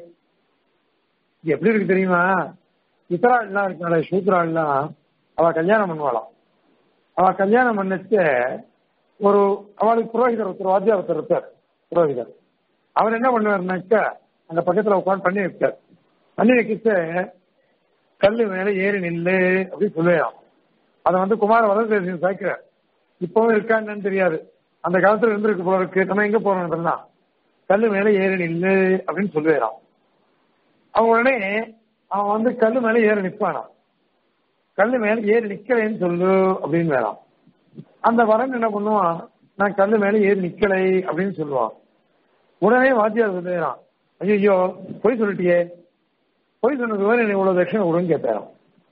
இது எப்படி இருக்கு தெரியுமா இத்தராள்லாம் இருக்காள சூத்ராள்லாம் அவ கல்யாணம் பண்ணுவாளாம் அவ கல்யாணம் பண்ணிச்சு ஒரு அவளுக்கு புரோகிதர் ஒருத்தர் வாத்தியார் ஒருத்தர் இருப்பார் புரோகிதர் அவர் என்ன பண்ணுவாருனாக்கா அந்த பக்கத்துல உட்காந்து பண்ணி வைப்பார் பண்ணி வைக்கிச்சு கல்லு மேல ஏறி நில்லு அப்படின்னு சொல்லுவான் அதை வந்து குமார வரதேசி சாய்க்கிறார் இப்பவும் இருக்கான்னு தெரியாது அந்த காலத்துல இருந்திருக்கு போல இருக்கு நம்ம எங்க போறோம் தான் கல்லு மேல ஏறி நில்லு அப்படின்னு சொல்லுவாராம் அவன் உடனே அவன் வந்து கல்லு மேல ஏறி நிற்பானான் கல்லு மேல ஏறி நிக்கலைன்னு சொல்லு அப்படின்னு வேறான் அந்த வரன் என்ன பண்ணுவான் நான் கல்லு மேல ஏறி நிக்கலை அப்படின்னு சொல்லுவான் உடனே வாத்தியார் சொல்லுறான் ஐயோ பொய் சொல்லிட்டியே பொய் சொன்னது வேற இவ்வளவு தட்சணை விடுன்னு கேட்டாராம்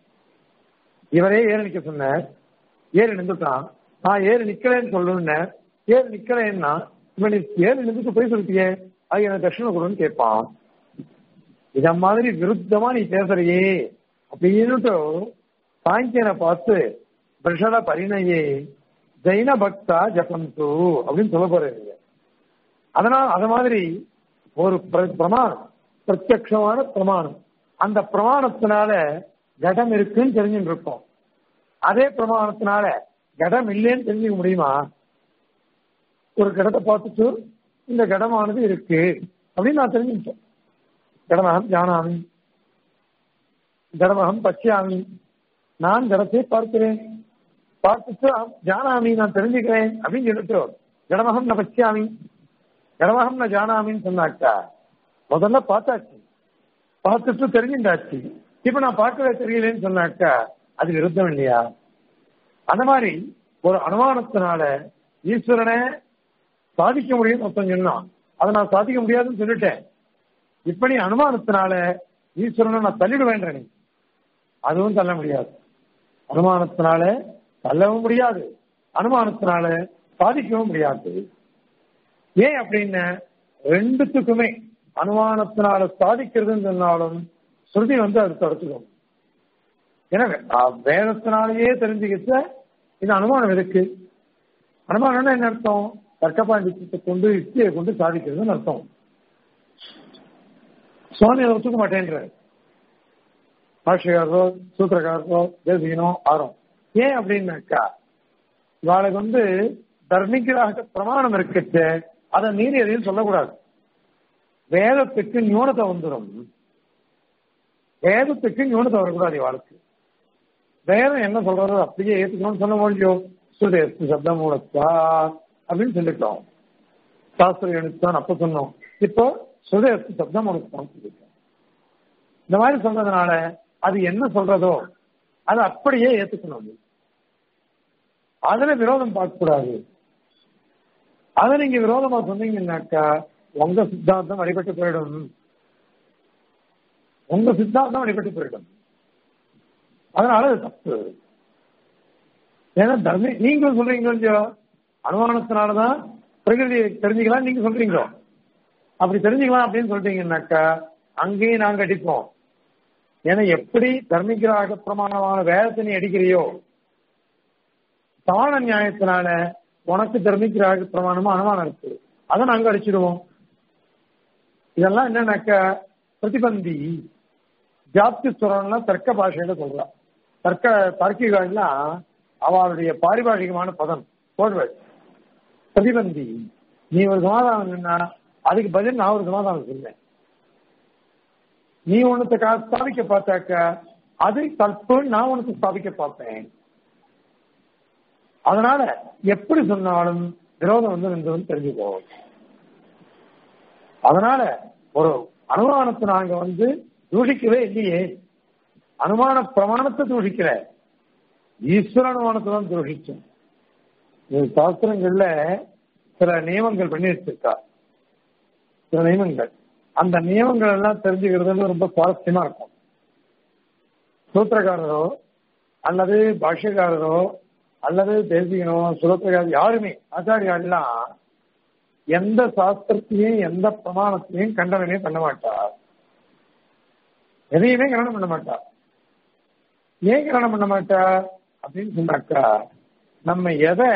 இவரே ஏறி நிக்க சொன்னார் ஏறி நின்றுட்டான் நான் ஏறி நிக்கலைன்னு சொல்லணும்னு ஏறி நிக்கலைன்னா இவன் நீ ஏறி நின்றுட்டு போய் சொல்லிட்டியே அது எனக்கு தட்சணை கொடுன்னு கேட்பான் இத மாதிரி விருத்தமா நீ பேசுறியே அப்படின்னுட்டு சாங்கியனை பார்த்து பிரஷட பரிணையே ஜெயின பக்தா ஜபந்து அப்படின்னு சொல்ல போறீங்க அதனால் அது மாதிரி ஒரு பிரமாணம் பிரத்யமான பிரமாணம் அந்த பிரமாணத்தினால கடம் இருக்குன்னு தெரிஞ்சுட்டு இருக்கோம் அதே பிரமாணத்தினால கடம் இல்லைன்னு தெரிஞ்சுக்க முடியுமா ஒரு கடத்தை பார்த்துட்டு இந்த கடமானது இருக்கு அப்படின்னு நான் தெரிஞ்சுக்கிட்டேன் கடமகம் ஜானாமி கடமகம் பச்சியாமி நான் கடத்தை பார்க்கிறேன் பார்த்துட்டு ஜானாமி நான் தெரிஞ்சுக்கிறேன் அப்படின்னு சொல்லிட்டு கடமகம் நான் பச்சியாமி கடமகம் நான் ஜானாமின்னு சொன்னாக்கா முதல்ல பார்த்தாச்சு பார்த்துட்டு தெரிஞ்சுட்டாச்சு இப்ப நான் பார்க்கவே தெரியலன்னு சொன்னாக்கா அது விருத்தம் இல்லையா அந்த மாதிரி ஒரு அனுமானத்தினால ஈஸ்வரனை சாதிக்க முடியும்னு ஒருத்தன் சொன்னான் அதை நான் சாதிக்க முடியாதுன்னு சொல்லிட்டேன் இப்ப நீ அனுமானத்தினால ஈஸ்வரனை நான் தள்ளிடுவேன் நீ அதுவும் தள்ள முடியாது அனுமானத்தினால தள்ளவும் முடியாது அனுமானத்தினால சாதிக்கவும் முடியாது ஏன் அப்படின்னு ரெண்டுத்துக்குமே அனுமானத்தினால சாதிக்கிறதுன்னு சொன்னாலும் ஸ்ருதி வந்து அது தடுத்துக்கும் எனவே வேதத்தினாலேயே தெரிஞ்சுக்கிட்ட இது அனுமானம் எதுக்கு அனுமானம்னா என்ன அர்த்தம் தர்க்கபாண்டித்யத்தை கொண்டு யுக்தியை கொண்டு சாதிக்கிறதுன்னு அர்த்தம் சுவாமி அதை ஒத்துக்க மாட்டேன்றாரு பாஷகாரோ சூத்திரக்காரரோ தேசிகனோ ஆரம் ஏன் அப்படின்னாக்கா இவாளுக்கு வந்து தர்மிகராக பிரமாணம் இருக்கச்சு அதை மீறி எதையும் சொல்லக்கூடாது வேதத்துக்கு நியூனத்தை வந்துடும் வேதத்துக்கு நியூனத்தை வரக்கூடாது இவாளுக்கு வேதம் என்ன சொல்றதோ அப்படியே ஏத்துக்கணும்னு சொல்ல முடியும் சுதேஸ்து சப்த மூலத்தா அப்படின்னு சொல்லிட்டோம் சாஸ்திர எழுத்தான் அப்ப சொன்னோம் இப்போ சுதேஸ்து சப்த மூலத்தான் சொல்லிட்டோம் இந்த மாதிரி சொல்றதுனால அது என்ன சொல்றதோ அது அப்படியே ஏத்துக்கணும் அதுல விரோதம் பார்க்க கூடாது அதை நீங்க விரோதமா சொன்னீங்கன்னாக்கா உங்க சித்தாந்தம் அடிபட்டு போயிடும் உங்க சித்தாந்தம் அடிபட்டு போயிடும் அதனால அது தப்பு ஏன்னா தர்மி நீங்க சொல்றீங்க இல்லையோ அனுமானத்தினாலதான் பிரகிருதி தெரிஞ்சுக்கலாம் நீங்க சொல்றீங்க அப்படி தெரிஞ்சுக்கலாம் அப்படின்னு சொல்றீங்கன்னாக்கா அங்கேயும் நாங்க அடிப்போம் ஏன்னா எப்படி தர்மிகராக பிரமாணமான வேதத்தை நீ அடிக்கிறியோ சமான நியாயத்தினால உனக்கு தர்மிகராக பிரமாணமா அனுமானம் இருக்கு அதை நாங்க அடிச்சிடுவோம் இதெல்லாம் என்னன்னாக்கா பிரதிபந்தி ஜாப்தி சுரம்லாம் தர்க்க பாஷையில சொல்றா தர்க்க தார்க்கிகள்லாம் அவளுடைய பாரிபாஷிகமான பதம் போடுவாள் பிரதிபந்தி நீ ஒரு சமாதானம் சொன்னா அதுக்கு பதில் நான் ஒரு சமாதானம் சொன்னேன் நீ ஒன்னத்தை ஸ்தாபிக்க பார்த்தாக்க அது தப்பு நான் உனக்கு ஸ்தாபிக்க பார்ப்பேன் அதனால எப்படி சொன்னாலும் விரோதம் வந்து நின்றதுன்னு தெரிஞ்சுக்கோ அதனால ஒரு அனுமானத்தை நாங்க வந்து தூஷிக்கவே இல்லையே அனுமான பிரமாணத்தை தூஷிக்கல ஈஸ்வர அனுமானத்தை தான் தூஷிச்சோம் இது சாஸ்திரங்கள்ல சில நியமங்கள் பண்ணி வச்சிருக்கா சில நியமங்கள் அந்த நியமங்கள் எல்லாம் தெரிஞ்சுக்கிறது ரொம்ப சுவாரஸ்யமா இருக்கும் சூத்திரக்காரரோ அல்லது பாஷ்யக்காரரோ அல்லது தேசிகனோ சுலோத்திரக்காரர் யாருமே ஆச்சாரியாலாம் எந்த சாஸ்திரத்தையும் எந்த பிரமாணத்தையும் கண்டனமே பண்ண மாட்டார் எதையுமே கண்டனம் பண்ண மாட்டார் ஏன் கண்டனம் பண்ண மாட்டார் அப்படின்னு சொன்னாக்கா நம்ம எதை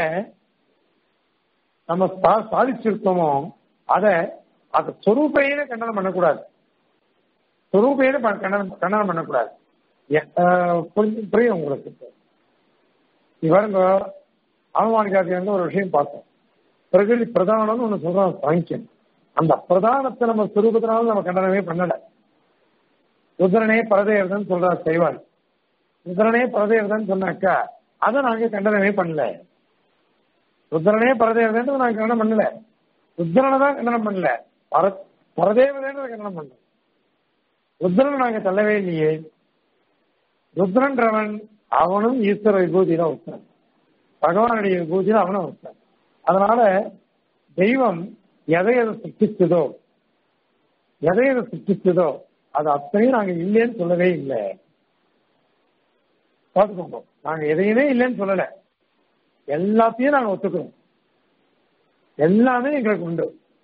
நம்ம சா- சாதிச்சிருக்கோமோ அதை அதை சொரூபையில கண்டனம் பண்ணக்கூடாது சொரூபையில ப- கண்டனம் கண்டனம் பண்ணக்கூடாது எ- ஆஹ் புரிஞ்சு- புரியும் உங்களுக்கு இவருங்க அனுமானிக்காதி வந்து ஒரு விஷயம் பார்த்தோம் பிரகிருதி பிரதானம்னு ஒண்ணு சொல்றோம் சாங்கியம் அந்த பிரதானத்தை நம்ம சுரூபத்தினாலும் நம்ம கண்டனமே பண்ணல ருத்ரனே பரதேவதன் சொல்றார் செய்வாள் ருத்ரனே பரதேவதன் சொன்னாக்கா அதை நாங்க கண்டனமே பண்ணல ருத்ரனே பரதேவதன் நாங்க கண்டனம் பண்ணல ருத்ரனை தான் கண்டனம் பண்ணல பர பரதேவதேன்றதை கண்டனம் பண்ணல ருத்ரனை நாங்க தள்ளவே இல்லையே ருத்ரன்றவன் அவனும் ஈஸ்வர விபூதியில ஒருத்தன் பகவானுடைய விபூதியில அவனும் ஒருத்தன் அதனால தெய்வம் எதை எதை சிருஷ்டிச்சதோ எதை எதை சிருஷ்டிச்சதோ அது அத்தனையும் நாங்க இல்லைன்னு சொல்லவே இல்லை பார்த்துக்கோங்க நாங்க எதையுமே இல்லைன்னு சொல்லல எல்லாத்தையும் நாங்க ஒத்துக்கிறோம் எல்லாமே எங்களுக்கு உண்டு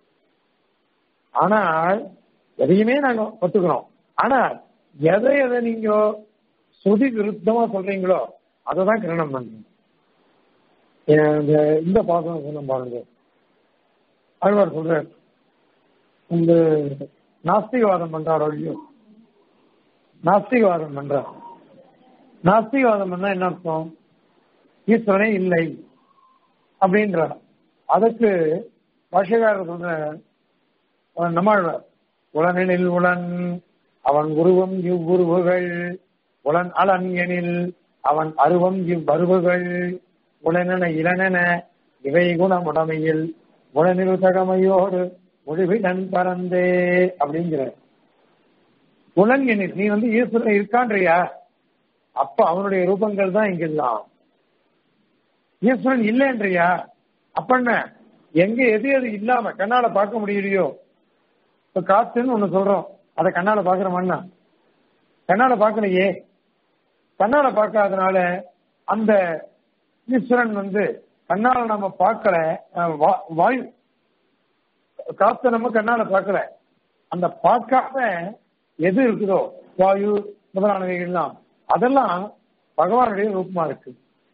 ஆனால் எதையுமே நாங்க ஒத்துக்கிறோம் ஆனால் எதை எதை நீங்க சுதி விருத்தமா சொல்றீங்களோ அதை தான் கிரணம் பண்ணுங்க இந்த இந்த பாசனம் சொன்ன பாருங்க அழ்வார் சொல்றார் இந்த நாஸ்திகவாதம் பண்றாரோ இல்லையோ நாஸ்திகவாதம் பண்றார் நாஸ்திகவாதம் பண்ணா என்ன அர்த்தம் ஈஸ்வரனே இல்லை அப்படின்றார் அதுக்கு பாஷகாரர் சொல்ற அவன் நம்மாழ்வார் உளனெனில் உளன் அவன் உருவம் இவ்வுருவுகள் உளன் அலன் எனில் அவன் அருவம் இவ்வருவுகள் உளனென இளனென இவை குணமுடைமையில் உளனில் தகமையோடு ஒழிவிடன் பறந்தே அப்படிங்கிற உலன் எனில் நீ வந்து ஈஸ்வரன் இருக்கான்றியா அப்ப அவனுடைய ரூபங்கள் தான் இங்கெல்லாம் ஈஸ்வரன் இல்லைன்றியா அப்ப என்ன எங்க எது எது இல்லாம கண்ணால பார்க்க முடியலையோ இப்ப காத்துன்னு ஒண்ணு சொல்றோம் அதை கண்ணால பாக்குறோம்னா கண்ணால பார்க்கலையே கண்ணால பார்க்காதனால அந்த ஈஸ்வரன் வந்து கண்ணால நம்ம பார்க்கல அஹ், வா- வாயு காத்த நம்ம கண்ணால பார்க்கல அந்த பார்க்காம எது இருக்குதோ வாயு முதலானவைகள்லாம் அதெல்லாம் பகவானுடைய ரூபமா இருக்கு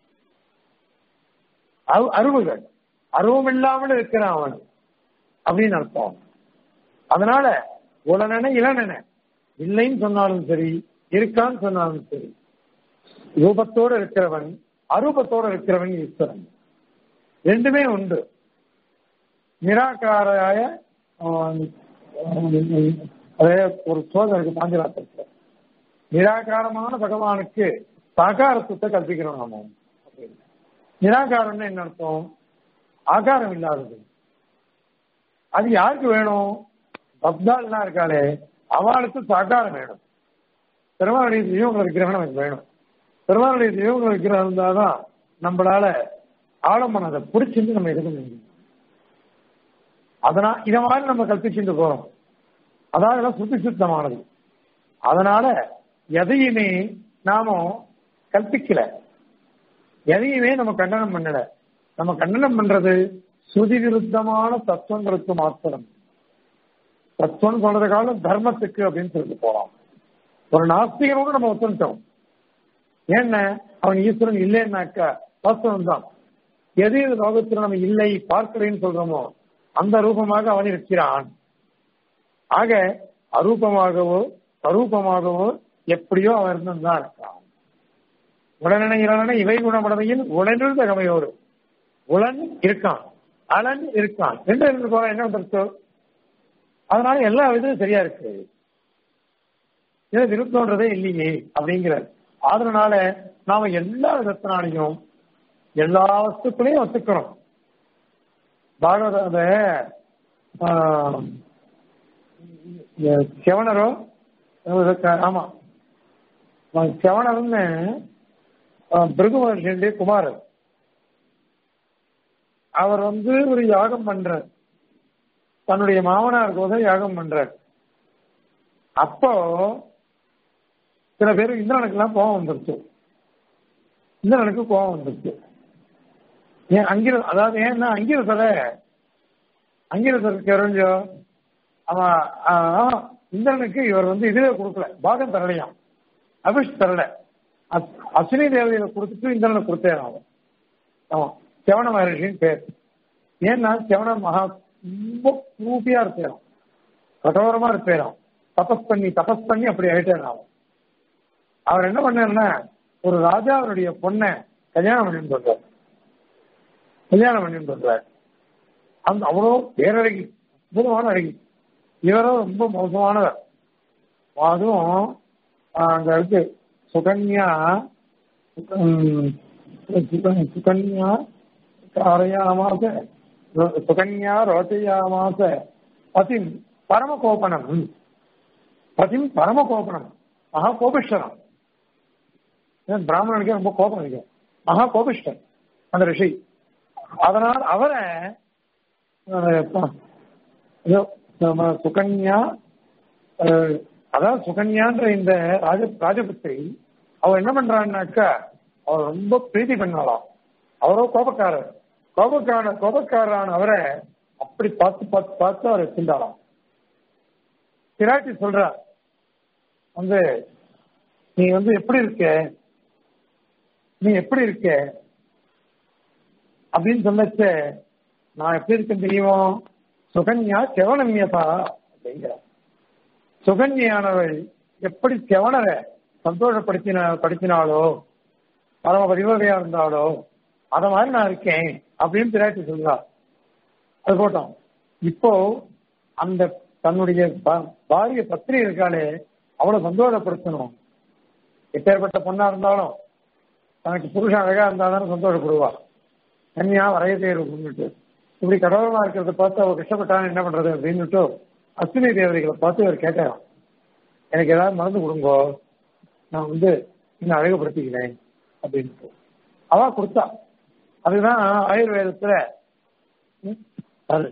அரு- அருவுகள் அருவம் இல்லாமல் இருக்கிறான் அவன் அப்படின்னு அர்த்தம் அதனால உடனே இளனென இல்லைன்னு சொன்னாலும் சரி இருக்கான்னு சொன்னாலும் சரி ரூபத்தோடு இருக்கிறவன் அரூபத்தோடு இருக்கிறவன் ஈஸ்வரன் ரெண்டுமே உண்டு நிராகாராய ஆஹ், அதே ஒரு சோதனை இருக்கு பாஞ்சராத்திரத்துல நிராகாரமான பகவானுக்கு சாகாரத்துவத்தை கற்பிக்கிறோம் நாம அப்படின்னு. நிராகாரம்னு என்ன அர்த்தம் ஆகாரம் இல்லாதது அது யாருக்கு வேணும் பக்தாள்லாம் இருக்காளே அவளுக்கு சாகாரம் வேணும் பெருமாளுடைய தெய்வங்களை விக்கிரகம் நமக்கு வேணும் பெருமாளுடைய தெய்வங்களை விக்கிரகம் இருந்தாதான் நம்மளால ஆழமான அதை பிடிச்சிருந்து நம்ம எடுக்க முடியும் அதனால் இத மாதிரி நம்ம கற்பிச்சுட்டு போறோம் அதாவது சுத்தி சுத்தமானது அதனால எதையுமே நாம கற்பிக்கல எதையுமே நம்ம கண்டனம் பண்ணல நம்ம கண்டனம் பண்றது ஸ்ருதி விருத்தமான தத்துவங்களுக்கு மாத்திரம் தத்துவம் சொல்றது காலம் தர்மத்துக்கு அப்படின்னு சொல்லிட்டு போலாம் ஒரு நாஸ்திகனோடு நம்ம ஒத்துட்டோம் ஏன்ன அவன் ஈஸ்வரன் இல்லைன்னாக்கா வாஸ்தவம் தான் எது எது லோகத்தில் நம்ம இல்லை பார்க்கிறேன்னு சொல்றோமோ அந்த ரூபமாக அவன் இருக்கிறான் ஆக அரூபமாகவோ அரூபமாகவோ எப்படியோ அவன் இருந்துதான் இருக்கான் உடனே இளனே இவை குணமடமையில் உடனில் தகமையோடு உளன் இருக்கான் அலன் இருக்கான் ரெண்டு இருந்து போற என்ன வந்துருச்சோ அதனால எல்லா விதமும் சரியா இருக்கு இது விருப்பம்ன்றதே இல்லையே அப்படிங்கிற அதனால நாம எல்லா விதத்தினாலையும் எல்லா வஸ்துக்களையும் ஒத்துக்கிறோம் பாகவத அந்த ஆஹ், செவனரோ ஆமா செவனர்னு பிருகு மகர்ஷியுடைய குமாரர் அவர் வந்து ஒரு யாகம் பண்றார் தன்னுடைய மாமனாருக்கோசம் யாகம் பண்றார் அப்போ சில பேர் இந்திரனுக்கு எல்லாம் கோபம் வந்துருச்சு இந்திரனுக்கு கோபம் வந்துருச்சு ஏன் அங்கிர அதாவது ஏன்னா அங்கிரசல அங்கிரசருக்கு எரிஞ்சோ அவன் ஆஹ், இந்திரனுக்கு இவர் வந்து இதுவே கொடுக்கல பாகம் தரலையாம் அபிஷ் தரல அஸ்- அஸ்வினி தேவதையில கொடுத்துட்டு இந்திரனுக்கு கொடுத்தேன் அவன் அவன் செவன மகரிஷின்னு பேர் ஏன்னா செவன மகா ரொம்ப கூப்பியா இருப்பேன் கடோரமா இருப்பேன் தபஸ் பண்ணி தபஸ் பண்ணி அப்படி ஆயிட்டேன் அவன் அவர் என்ன பண்ணாருன்னா ஒரு ராஜா அவருடைய பொண்ணை கல்யாணம் பண்ணிட்டு வந்தார் கல்யாணம் பண்ணிட்டு வந்தார் அந்த அவ்வளோ பேரழகி அற்புதமான அழகி இவரும் ரொம்ப மோசமானவர் அதுவும் ஆஹ், அங்க இருக்கு சுகன்யா உம், சுகன்- சுகன்யா காரயாமாச சுகன்யா ரோச்சயாமாச பதிம் பரமகோபனம் பதிம் பரமகோபனம் மகா கோபிஷ்டனம் ஏன் பிராமணனுக்கே ரொம்ப கோபம் இருக்கு மகா கோபிஷ்டன் அந்த ரிஷி அதனால் அவரை அஹ், ப- ஏதோ நம்ம சுகன்யா அஹ், அதாவது சுகன்யான்ற இந்த ராஜ ராஜபுத்திரி அவர் என்ன பண்றான்னாக்கா அவர் ரொம்ப பிரீத்தி பண்ணாலாம் அவரோ கோபக்காரர் கோபக்கார கோபக்காரரான அவரை அப்படி பார்த்து பார்த்து பார்த்து அவரை வச்சிருந்தாலாம் பிராட்டி சொல்றா வந்து நீ வந்து எப்படி இருக்க நீ எப்படி இருக்க அப்படின்னு சொல்லச்ச நான் எப்படி இருக்கேன் தெரியுமோ சுகன்யா செவனன்யதா அப்படிங்கிற சுகன்யானவள் எப்படி செவனரை சந்தோஷப்படுத்தின படுத்தினாலோ பரம பரிவகையா இருந்தாலோ அத மாதிரி நான் இருக்கேன் அப்படின்னு பிராட்டி சொல்றா அது போட்டோம் இப்போ அந்த தன்னுடைய பா- பாரிய பத்திரி இருக்காளே அவளை சந்தோஷப்படுத்தணும் எப்பேற்பட்ட பொண்ணா இருந்தாலும் தனக்கு புருஷன் அழகா இருந்தாலும் சந்தோஷப்படுவா கன்யா வரையதே இருக்கும்னுட்டு இப்படி கடவுளமா இருக்கிறத பார்த்து அவ கஷ்டப்பட்டான்னு என்ன பண்றது அப்படின்னுட்டு அஸ்வினி தேவதைகளை பார்த்து அவர் கேட்டாராம் எனக்கு ஏதாவது மருந்து கொடுங்கோ நான் வந்து இன்னும் அழகுபடுத்திக்கிறேன் அப்படின்ட்டு அவ கொடுத்தா அதுதான் ஆயுர்வேதத்துல ம், அது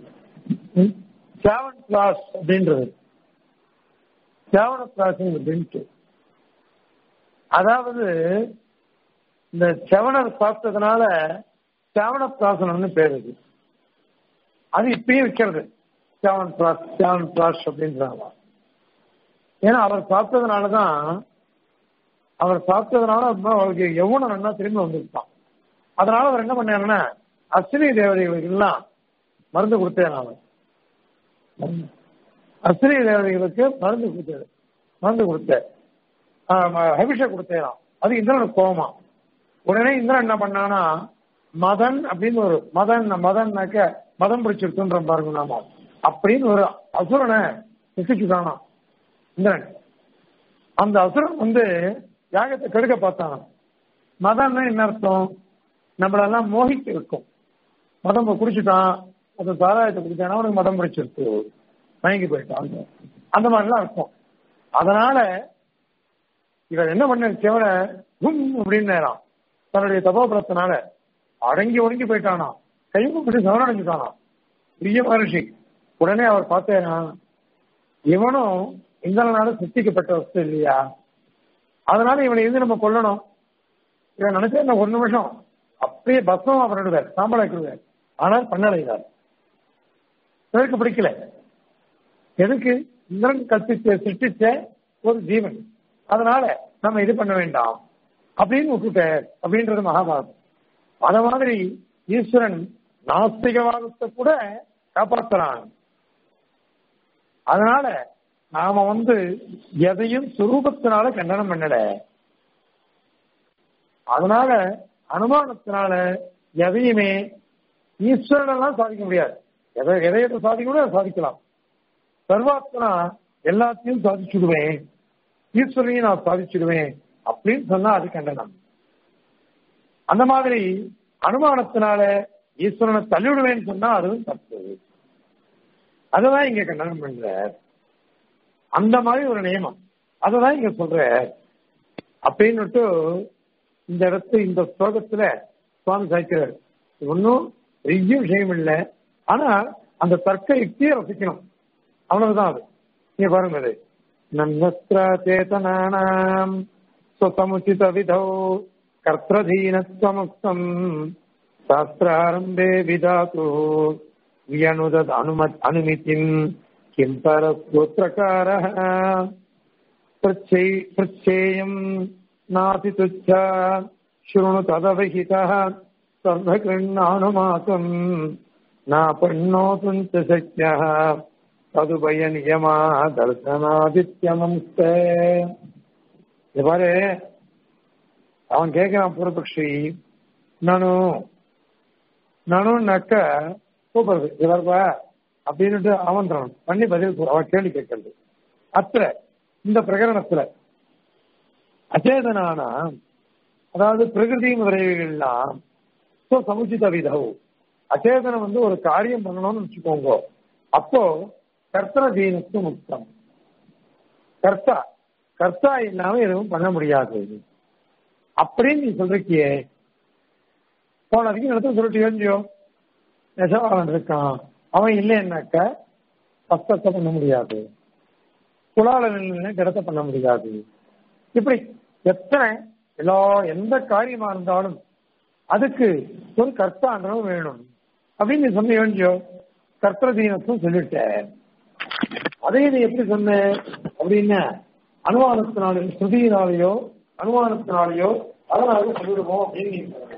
செவன் கிளாஸ் அப்படின்றது செவன கிளாஸ் அப்படின்ட்டு அதாவது இந்த செவனர் சாப்பிட்டதுனால செவன பிராசனம்னு பேர் இருக்கு அது இப்பயும் விற்கிறது செவன் பிளாஸ் செவன் பிளாஸ் அப்படின்றாங்க ஏன்னா அவர் சாப்பிட்டதுனால தான் அவர் சாப்பிட்டதுனால அப்புறம் அவருக்கு எவ்வளவு நல்லா திரும்பி வந்துருக்கான் அதனால அவர் என்ன பண்ணாருன்னா அஸ்வினி தேவதைகளுக்கு எல்லாம் மருந்து கொடுத்தேன் அவர் அஸ்வினி தேவதைகளுக்கு மருந்து கொடுத்தாரு மருந்து கொடுத்தேன் அபிஷேக் கொடுத்தேன் அது இந்திரனுக்கு கோவமா உடனே இந்திரன் என்ன பண்ணானா மதன் அப்படின்னு ஒரு மதன் மதன்னாக்க மதம் பிடிச்சிருக்குன்ற பாருங்க நாம அப்படின்னு ஒரு அசுரனை சிசிச்சுட்டானா இந்திரன் அந்த அசுரன் வந்து யாகத்தை கெடுக்க பார்த்தானா மதம்னா என்ன அர்த்தம் நம்மளெல்லாம் மோகிக்க இருக்கும் மதம் குடிச்சுட்டான் அந்த சாராயத்தை குடிச்சானா அவனுக்கு மதம் பிடிச்சிருக்கு மயங்கி போயிட்டான் அந்த மாதிரிலாம் இருக்கும் அதனால இவர் என்ன பண்ண செவன கும் அப்படின்னு நேரம் தன்னுடைய தபோபலத்தினால அடங்கி ஒடுங்கி போயிட்டானா கைமுப்பிட்டு சவனடைஞ்சுட்டானா பெரிய மகர்ஷி உடனே அவர் பார்த்தேனா இவனும் இந்திரனால சிருஷ்டிக்கப்பட்ட வஸ்து இல்லையா அதனால இவனை எது நம்ம கொல்லணும் இவன் நினைச்சா இந்த ஒரு நிமிஷம் அப்படியே பஸ்மம் பண்ணிடுவார் சாம்பலாக்கிடுவார் ஆனால் பண்ணலைகிறார் இவருக்கு பிடிக்கல எதுக்கு இந்திரன் கற்பிச்ச சிருஷ்டிச்ச ஒரு ஜீவன் அதனால நம்ம இது பண்ண வேண்டாம் அப்படின்னு விட்டுட்டார் அப்படின்றது மகாபாரதம் அத மாதிரி ஈஸ்வரன் நாஸ்திகவாதத்தை கூட காப்பாற்றுறான் அதனால நாம வந்து எதையும் சுரூபத்தினால கண்டனம் பண்ணல அதனால அனுமானத்தினால எதையுமே ஈஸ்வரனெல்லாம் சாதிக்க முடியாது எதை எதை எதை சாதிக்க முடியும் அதை சாதிக்கலாம் சர்வாத்மனா எல்லாத்தையும் சாதிச்சுடுவேன் ஈஸ்வரனையும் நான் சாதிச்சுடுவேன் அப்படின்னு சொன்னா அது கண்டனம் அந்த மாதிரி அனுமானத்தினால ஈஸ்வரனை தள்ளிவிடுவேன்னு சொன்னா அதுவும் தப்பு அததான் இங்க கண்டனம் பண்ற அந்த மாதிரி ஒரு நியமம் அததான் இங்க சொல்ற அப்படின்னுட்டு இந்த இடத்து இந்த ஸ்லோகத்துல சுவாமி சாய்க்கிறார் ஒன்னும் பெரிய விஷயம் இல்லை ஆனா அந்த தர்க்க யுக்தியை ரசிக்கணும் அவ்வளவுதான் அது நீ பாருங்க அது நன்வஸ்திர சேதனானாம் சுசமுச்சித விதௌ கர்த்ததீனத்வமுக்தம் சாஸ்திராரம்பே விதாத்து வியனுதத் அனுமத் அனுமிதிம் கிம் பரஸ்தோத்திரகாரः पृच्छेयम् नाति तुच्छा शृणु तदवहितः सर्वकृण्णानुमातम् नापण्णोतुम् च शक्यः तदुभयनियमा தர்சனாதித்யமம்ஸ்தே இது பாரு அவன் கேட்கிறான் பூர்வபக்ஷி நானு நானும்னாக்க கூப்பிடுறது இவர்பா அப்படின்னுட்டு ஆமந்திரம் பண்ணி பதில் கூற- அவன் கேள்வி கேட்கறது அத்த இந்த பிரகரணத்துல அச்சேதனானா அதாவது பிரகிருதி முதலீடுகள்லாம் so சமுச்சித விதவு அச்சேதனம் வந்து ஒரு காரியம் பண்ணணும்னு வச்சுக்கோங்க அப்போ கர்த்தன தீனுக்கு முக்தம் கர்த்தா கர்த்தா இல்லாம எதுவும் பண்ண முடியாது அப்படின்னு நீ சொல்றிக்கியே போன அதிகம் இடத்துல சொல்லிட்டு எழுந்தியோ நெசவாளன் இருக்கான் அவன் இல்லைன்னாக்க பஸ்தத்தை பண்ண முடியாது குலால நிலை கிடத்த பண்ண முடியாது இப்படி எத்தனை எல்லா எந்த காரியமா இருந்தாலும் அதுக்கு ஒரு கர்த்தாண்டனும் வேணும் அப்படின்னு நீ சொன்ன வேண்டியோ கர்த்ததீனத்தும் சொல்லிட்டேன் அதை நீ எப்படி சொன்ன அப்படின்னா அனுமானத்தினாலேயோ ஸ்ருதியினாலேயோ அனுமானத்தினாலேயோ அதனால சொல்லிடுவோம் அப்படின்னு நீ சொல்ற.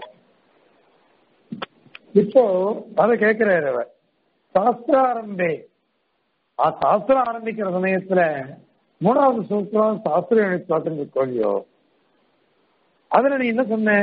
இப்போ அதை கேட்கிறாரு அவர் சாஸ்திராரம்பே ஆ சாஸ்திரம் ஆரம்பிக்கிற சமயத்துல மூணாவது சூத்திரம் சாஸ்திர எழுத்தாத்தின் கோழியோ அதுல நீ என்ன சொன்ன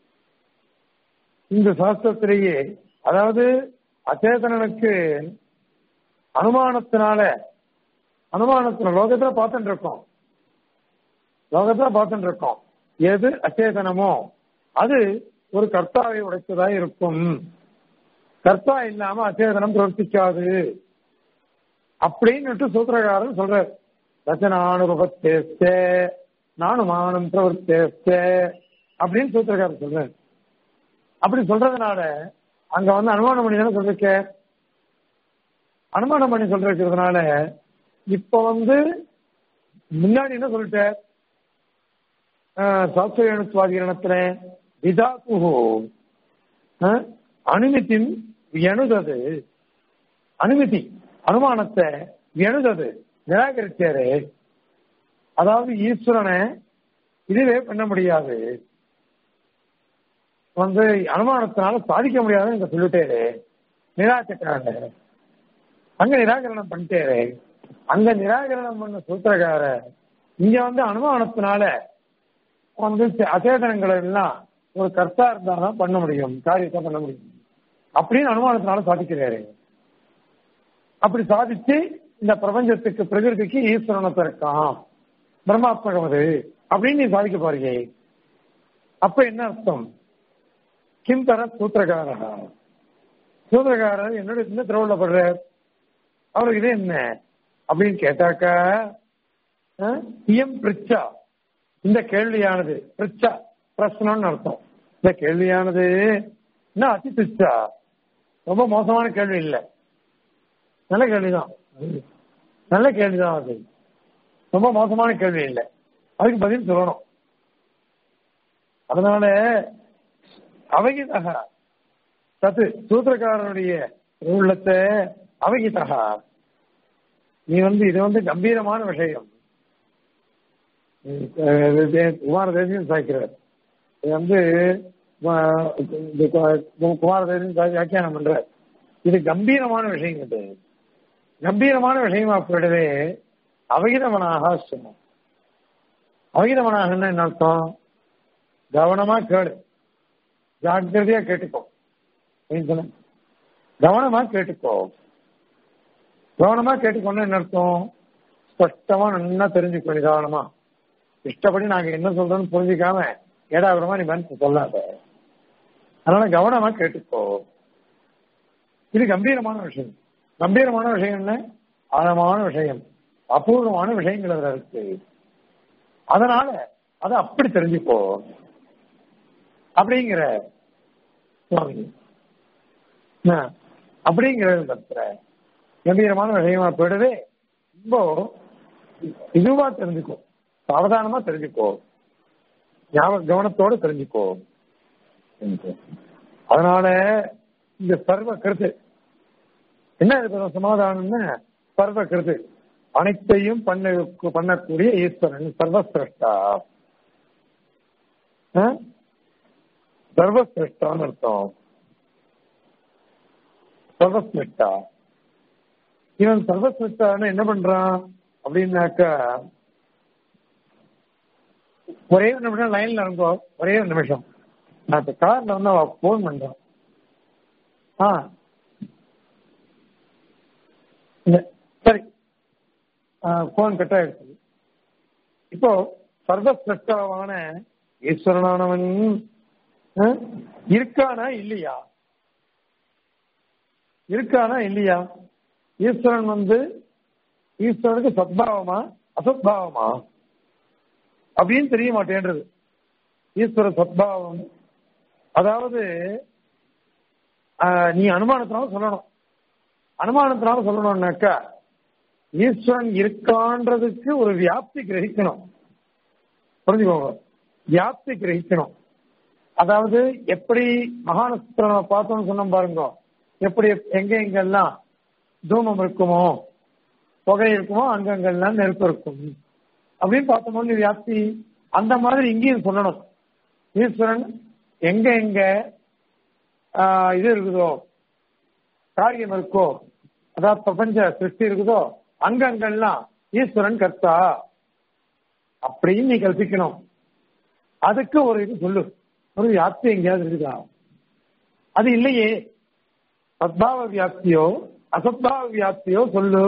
இந்த சாஸ்திரத்திலேயே அதாவது அச்சேதனனுக்கு அனுமானத்தினால அனுமானத்தின லோகத்துல பார்த்துட்டு இருக்கோம் லோகத்துல பார்த்துட்டு இருக்கோம் எது அச்சேதனமோ அது ஒரு கர்த்தாவை உடைத்ததா இருக்கும் கர்த்தா இல்லாம அச்சேதனம் பிரவர்த்திக்காது அப்படின்னு சூத்திரகாரன் சொல்றார் ரச்சனானுபவத்தேஸ்தே நானுமானம் பிரவர்த்தேஸ்தே அப்படின்னு சூத்திரகாரன் சொல்றார் அப்படி சொல்றதுனால அங்க வந்து அனுமானம் பண்ணி தானே சொல்லிருக்க அனுமானம் பண்ணி சொல்றதுனால இப்ப வந்து முன்னாடி என்ன சொல்லிட்ட சாஸ்திரேணுத்வாதிகரணத்துல விதாத்துஹோ அனுமதின் எணுதது அனுமதி அனுமானத்தை எணுதது நிராகரிச்சாரு அதாவது ஈஸ்வரனை இதுவே பண்ண முடியாது வந்து அனுமானத்தினால சாதிக்க முடியாதுன்னு இங்க சொல்லிட்டேரு நிராகரிக்கிறாங்க அங்க நிராகரணம் பண்ணிட்டேரு அங்க நிராகரணம் பண்ண சூத்திரக்கார இங்க வந்து அனுமானத்தினால வந்து அச்சேதனங்களை எல்லாம் ஒரு கர்த்தா இருந்தாதான் பண்ண முடியும் காரியத்தை பண்ண முடியும் அப்படின்னு அனுமானத்தினால சாதிக்கிறாரு அப்படி சாதிச்சு இந்த பிரபஞ்சத்துக்கு பிரகிருதிக்கு ஈஸ்வரனத்தை இருக்கான் பிரம்மாத்மகம் அது அப்படின்னு நீ சாதிக்க போறீங்க அப்ப என்ன அர்த்தம் கிம் தர சூத்திரகாரா சூத்திரகாரர் என்னோட என்ன திரவள்ளப்படுறார் அவருக்கு இது என்ன அப்படின்னு கேட்டாக்கா இயம் பிரிச்சா இந்த கேள்வியானது பிரிச்சா பிரச்சனைன்னு அர்த்தம் இந்த கேள்வியானது என்ன அதி பிரிச்சா ரொம்ப மோசமான கேள்வி இல்லை நல்ல கேள்விதான் நல்ல கேள்விதான் அது ரொம்ப மோசமான கேள்வி இல்லை அதுக்கு பதில் சொல்லணும் அதனால அவகிதகா சத்து சூத்திரக்காரனுடைய உள்ளத்தை அவகிதகா நீ வந்து இது வந்து கம்பீரமான விஷயம் குமார தேசியம் சாய்க்கிறார் இது வந்து குமார தேசியம் வியாக்கியானம் பண்றார் இது கம்பீரமான விஷயம் இது கம்பீரமான விஷயமா போயிடவே அவகிதமனாக சொன்னோம் அவகிதமனாக என்ன அர்த்தம் கவனமா கேளு ஜாக்கிரதையா கேட்டுக்கோ கவனமா கேட்டுக்கோ கவனமா கேட்டுக்கோன்னு என்ன அர்த்தம் ஸ்பஷ்டமா நல்லா தெரிஞ்சுக்கோ நிதானமா இஷ்டப்படி நாங்க என்ன சொல்றோம்னு புரிஞ்சுக்காம ஏடாவிடமா நீ மனசு சொல்லாத அதனால கவனமா கேட்டுக்கோ இது கம்பீரமான விஷயம் கம்பீரமான விஷயம் என்ன ஆழமான விஷயம் அபூர்வமான விஷயங்கள் அதுல இருக்கு அதனால அதை அப்படி தெரிஞ்சுக்கோ அப்படிங்கிற சுவாமி என்ன? அப்படிங்கிறது தவிர கம்பீரமான விஷயமா போயிடவே ரொம்ப இதுவா தெரிஞ்சுக்கோ சாவதானமா தெரிஞ்சுக்கோ ஞாபக கவனத்தோட தெரிஞ்சுக்கோ என்று. அதனால இந்த சர்வ கருத்து என்ன இருக்கிற சமாதானம்னு சர்வ கருத்து அனைத்தையும் பண்ண பண்ணக்கூடிய ஈஸ்வரன் சர்வசிரஷ்டா ஆ? சர்வசிரஷ்டான்னு அர்த்தம் சர்வசிரஷ்டா இவன் சர்வசிரஷ்டான்னு என்ன பண்றான் அப்படின்னாக்கா ஒரே ஒரு நிமிஷம் லைன்ல இருந்தோ ஒரே ஒரு நிமிஷம் நான் இப்ப கார்ல வந்து அவ போன் பண்றான் ஆ இல்ல, சரி போன் கட் ஆயிடுச்சு இப்போ சர்வசிரஷ்டாவான ஈஸ்வரனானவன் ஆ, இருக்கானா இல்லையா இருக்கானா இல்லையா ஈஸ்வரன் வந்து ஈஸ்வரனுக்கு சத்பாவமா அசத்பாவமா அப்படின்னு தெரிய மாட்டேன்றது ஈஸ்வர சத்பாவம் அதாவது ஆஹ், நீ அனுமானத்தினால சொல்லணும் அனுமானத்தினால சொல்லணும்னாக்கா ஈஸ்வரன் இருக்கான்றதுக்கு ஒரு வியாப்தி கிரகிக்கணும் புரிஞ்சுக்கோங்க வியாப்தி கிரகிக்கணும் அதாவது எப்படி மகாநஸ்திரம் பார்த்தோம்னு சொன்னோம் பாருங்க எப்படி எங்க எங்கெல்லாம் தூமம் இருக்குமோ புகை இருக்குமோ அங்கங்கெல்லாம் நெருப்பு இருக்கும் அப்படின்னு பார்த்தோம்னா வியாப்தி அந்த மாதிரி இங்கேயும் சொல்லணும் ஈஸ்வரன் எங்க எங்க ஆஹ், இது இருக்குதோ காரியம் இருக்கோ அதாவது பிரபஞ்ச சிருஷ்டி இருக்குதோ அங்கங்கெல்லாம் ஈஸ்வரன் கர்த்தா அப்படின்னு நீ கல்பிக்கணும் அதுக்கு ஒரு இது சொல்லு ஒரு வியாப்தி எங்கேயாவது இருக்குதா அது இல்லையே சத்பாவ வியாப்தியோ அசத்பாவ வியாப்தியோ சொல்லு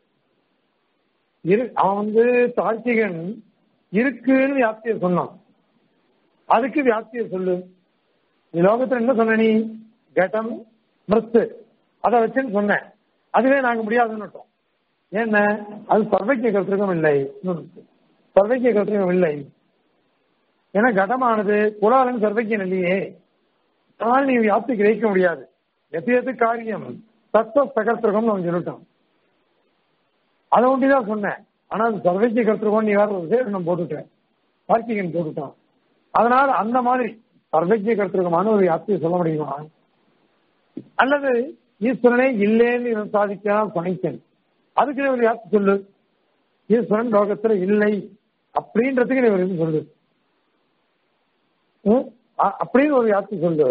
இரு அவன் வந்து தார்க்கிகன் இருக்குன்னு வியாப்தியை சொன்னான் அதுக்கு வியாப்தியை சொல்லு நீ லோகத்துல என்ன சொன்ன நீ கடம் மிருத்து அதை வச்சுன்னு சொன்னேன் அதுவே நாங்க முடியாதுன்னு ஏன்னா அது சர்வைக்கிய கருத்திருக்கம் இல்லை சர்வைக்கிய கருத்திருக்கம் இல்லை ஏன்னா கடமானது குலாலன் சர்வைக்கியம் இல்லையே அதனால நீ வியாப்தி கிரகிக்க முடியாது எது எது காரியம் தத்துவ சகர்த்திருக்கம்னு அவன் சொல்லிட்டான் அதை ஒண்டிதான் சொன்னேன் ஆனா அது சர்வைக்கிய கருத்திருக்கம் நீ வேற ஒரு விசேஷனம் போட்டுட்டேன் பார்த்திகன் போட்டுட்டான் அதனால அந்த மாதிரி சர்வைக்கிய கருத்திருக்கமான ஒரு வியாப்தியை சொல்ல முடியுமா அல்லது ஈஸ்வரனே இல்லைன்னு இவன் சாதிக்கிறான் சமைக்கன் அதுக்கு நீ ஒரு வியாப்தி சொல்லு ஈஸ்வரன் லோகத்துல இல்லை அப்படின்றதுக்கு நீ ஒரு இது சொல்லு ம்? அ- அப்படின்னு ஒரு வியாப்தி சொல்லு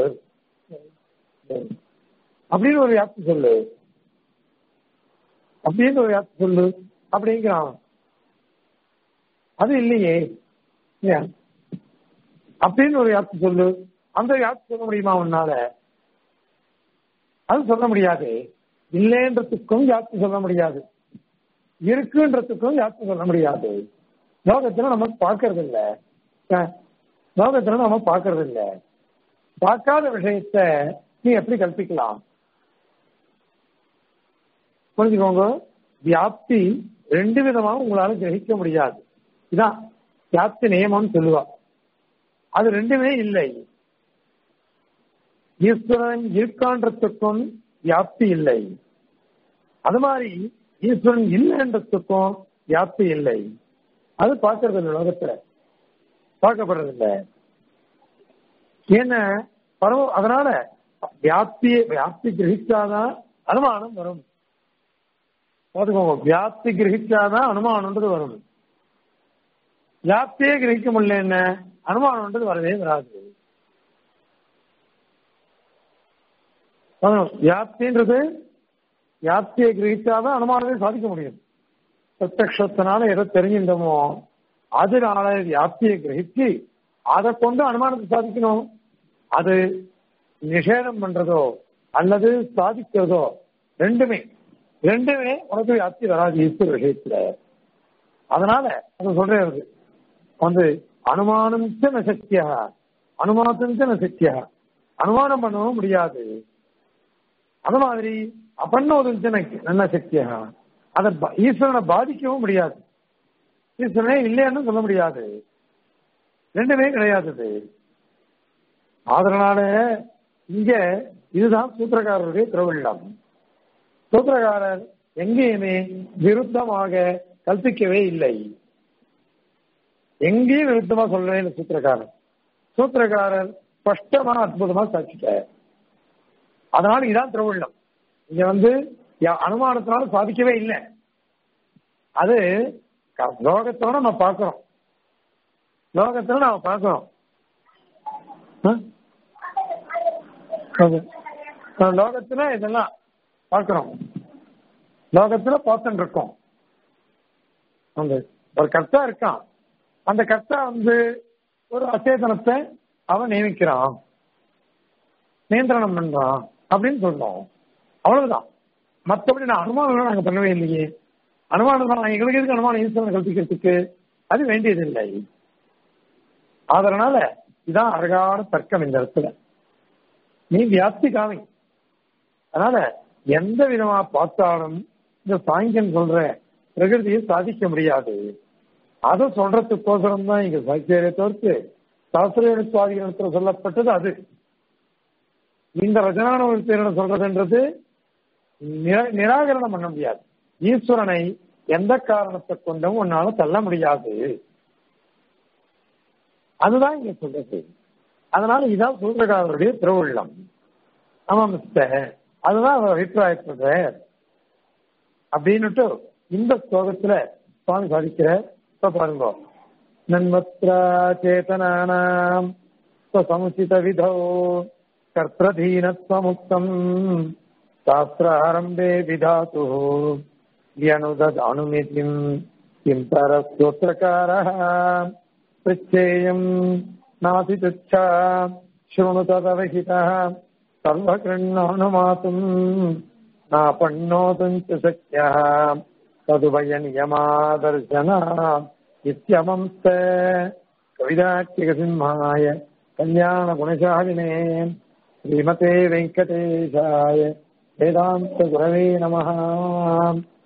அப்படின்னு ஒரு வியாப்தி சொல்லு அப்படின்னு ஒரு வியாப்தி சொல்லு அப்படிங்கிறான் அது இல்லையே ஏன்? அப்படின்னு ஒரு வியாப்தி சொல்லு அந்த வியாப்தி சொல்ல முடியுமா உன்னால அது சொல்ல முடியாது இல்லைன்றதுக்கும் வியாப்தி சொல்ல முடியாது இருக்குன்றதுக்கும் வியாப்தி சொல்ல முடியாது லோகத்துல நம்ம பார்க்கறது இல்ல அஹ், லோகத்துல நம்ம பார்க்கறது இல்ல பார்க்காத விஷயத்த நீ எப்படி கல்பிக்கலாம் புரிஞ்சுக்கோங்க வியாப்தி ரெண்டு விதமா உங்களால கிரகிக்க முடியாது இதான் வியாப்தி நியமம்னு சொல்லுவா அது ரெண்டுமே இல்லை ஈஸ்வரன் இருக்கான்றதுக்கும் வியாப்தி இல்லை அது மாதிரி ஈஸ்வரன் இல்லைன்றதுக்கும் வியாப்தி இல்லை அது பார்க்கறது இல்லை உலகத்துல பார்க்கப்படுறது இல்லை ஏன்னா பரவ அதனால வியாப்தி வியாப்தி கிரகிச்சாதான் அனுமானம் வரும் பார்த்துக்கோங்க வியாப்தி கிரகிச்சாதான் அனுமானம்ன்றது வரும் வியாப்தியே கிரகிக்க முடியல என்ன அனுமானம்ன்றது வரவே வராது அதான் வியாப்தின்றது வியாப்தியை கிரகிச்சாதான் அனுமானத்தை சாதிக்க முடியும் பிரத்யக்ஷத்தினால எதை தெரிஞ்சின்றமோ அதனால வியாப்தியை கிரகிச்சு அதை கொண்டு அனுமானத்தை சாதிக்கணும் அது நிஷேதம் பண்றதோ அல்லது சாதிக்கிறதோ ரெண்டுமே ரெண்டுமே உனக்கு வியாப்தி வராது ஈஸ்வர விஷயத்துல அதனால அது சொல்றது வந்து அனுமானம் நசக்கியா அனுமானம் நசக்கியா அனுமானம் பண்ணவும் முடியாது அது மாதிரி அப்பன்னோது நல்ல சக்தியா அதை ப- ஈஸ்வரனை பாதிக்கவும் முடியாது ஈஸ்வரனே இல்லைன்னு சொல்ல முடியாது ரெண்டுமே கிடையாது அது. அதனால இங்க இதுதான் சூத்திரக்காரருடைய திருவிழம் சூத்திரக்காரர் எங்கேயுமே விருத்தமாக கல்பிக்கவே இல்லை எங்கேயும் விருத்தமா சொல்லவே இல்லை சூத்திரக்காரர் சூத்திரக்காரர் ஸ்பஷ்டமா அற்புதமா சாட்சிட்டார் அதனால இதான் திருவிழம் இங்க வந்து யா- அனுமானத்தினால சாதிக்கவே இல்லை அது க- லோகத்தோட நம்ம பார்க்கிறோம் லோகத்துல நாம பார்க்கிறோம் ஆ? அது. நம்ம லோகத்துல இதெல்லாம் பார்க்கிறோம் லோகத்துல பார்த்துட்டு இருக்கோம் அந்த ஒரு கர்த்தா இருக்கான் அந்த கர்த்தா வந்து ஒரு அச்சேதனத்தை அவன் நியமிக்கிறான் நியந்திரணம் பண்றான் அப்படின்னு சொல்றோம் அவ்வளவுதான் மற்றபடி நான் அனுமானம் நாங்க பண்ணவே இல்லையே அனுமானம் தான் எங்களுக்கு எதுக்கு அனுமானம் ஈஸ்வரன் கல்பிக்கிறதுக்கு அது வேண்டியதில்லை அதனால இதான் அழகான தர்க்கம் இந்த இடத்துல நீ வியாப்தி காமி அதனால எந்த விதமா பார்த்தாலும் இந்த சாங்கியன் சொல்ற பிரகிருதியை சாதிக்க முடியாது அதை சொல்றதுக்கோசரம் தான் இங்க சாட்சியரை தவிர்த்து சாஸ்திர சுவாதிகரணத்தில் சொல்லப்பட்டது அது இந்த ரஜனான ஒரு பேரிடம் சொல்றதுன்றது நிரா- நிராகரணம் பண்ண முடியாது ஈஸ்வரனை எந்த காரணத்தை கொண்டும் உன்னால தள்ள முடியாது அதுதான் இங்க சொல்றது அதனால இதான் சூத்திரக்காரருடைய திருவுள்ளம் ஆமா மிஸ்டர் அதுதான் அவர் அபிப்பிராயப்படுறார் அப்படின்னுட்டு இந்த ஸ்லோகத்துல சுவாமி சாதிக்கிற இப்ப பாருங்க நன்மத்ரா சேதனானாம் சமுச்சித விதோ கர்த்ததீனத்வமுக்தம் சாஸ்திராரம்பே விதாத்து வியனுதனுமிதிம் கிம் பரஸ்தோத்திரகாரः पृच्छेयम् नातितुच्छा शृणु तदवहितः सर्वकृण्णानुमातुम् नापण्णोतुम् च शक्यः तदुभयनियमादर्शना इत्यमंस्त कविदाख्यकसिंहाय कल्याणगुणशालिने श्रीमते वेङ्कटेशाय वेदान्तगुरवे नमः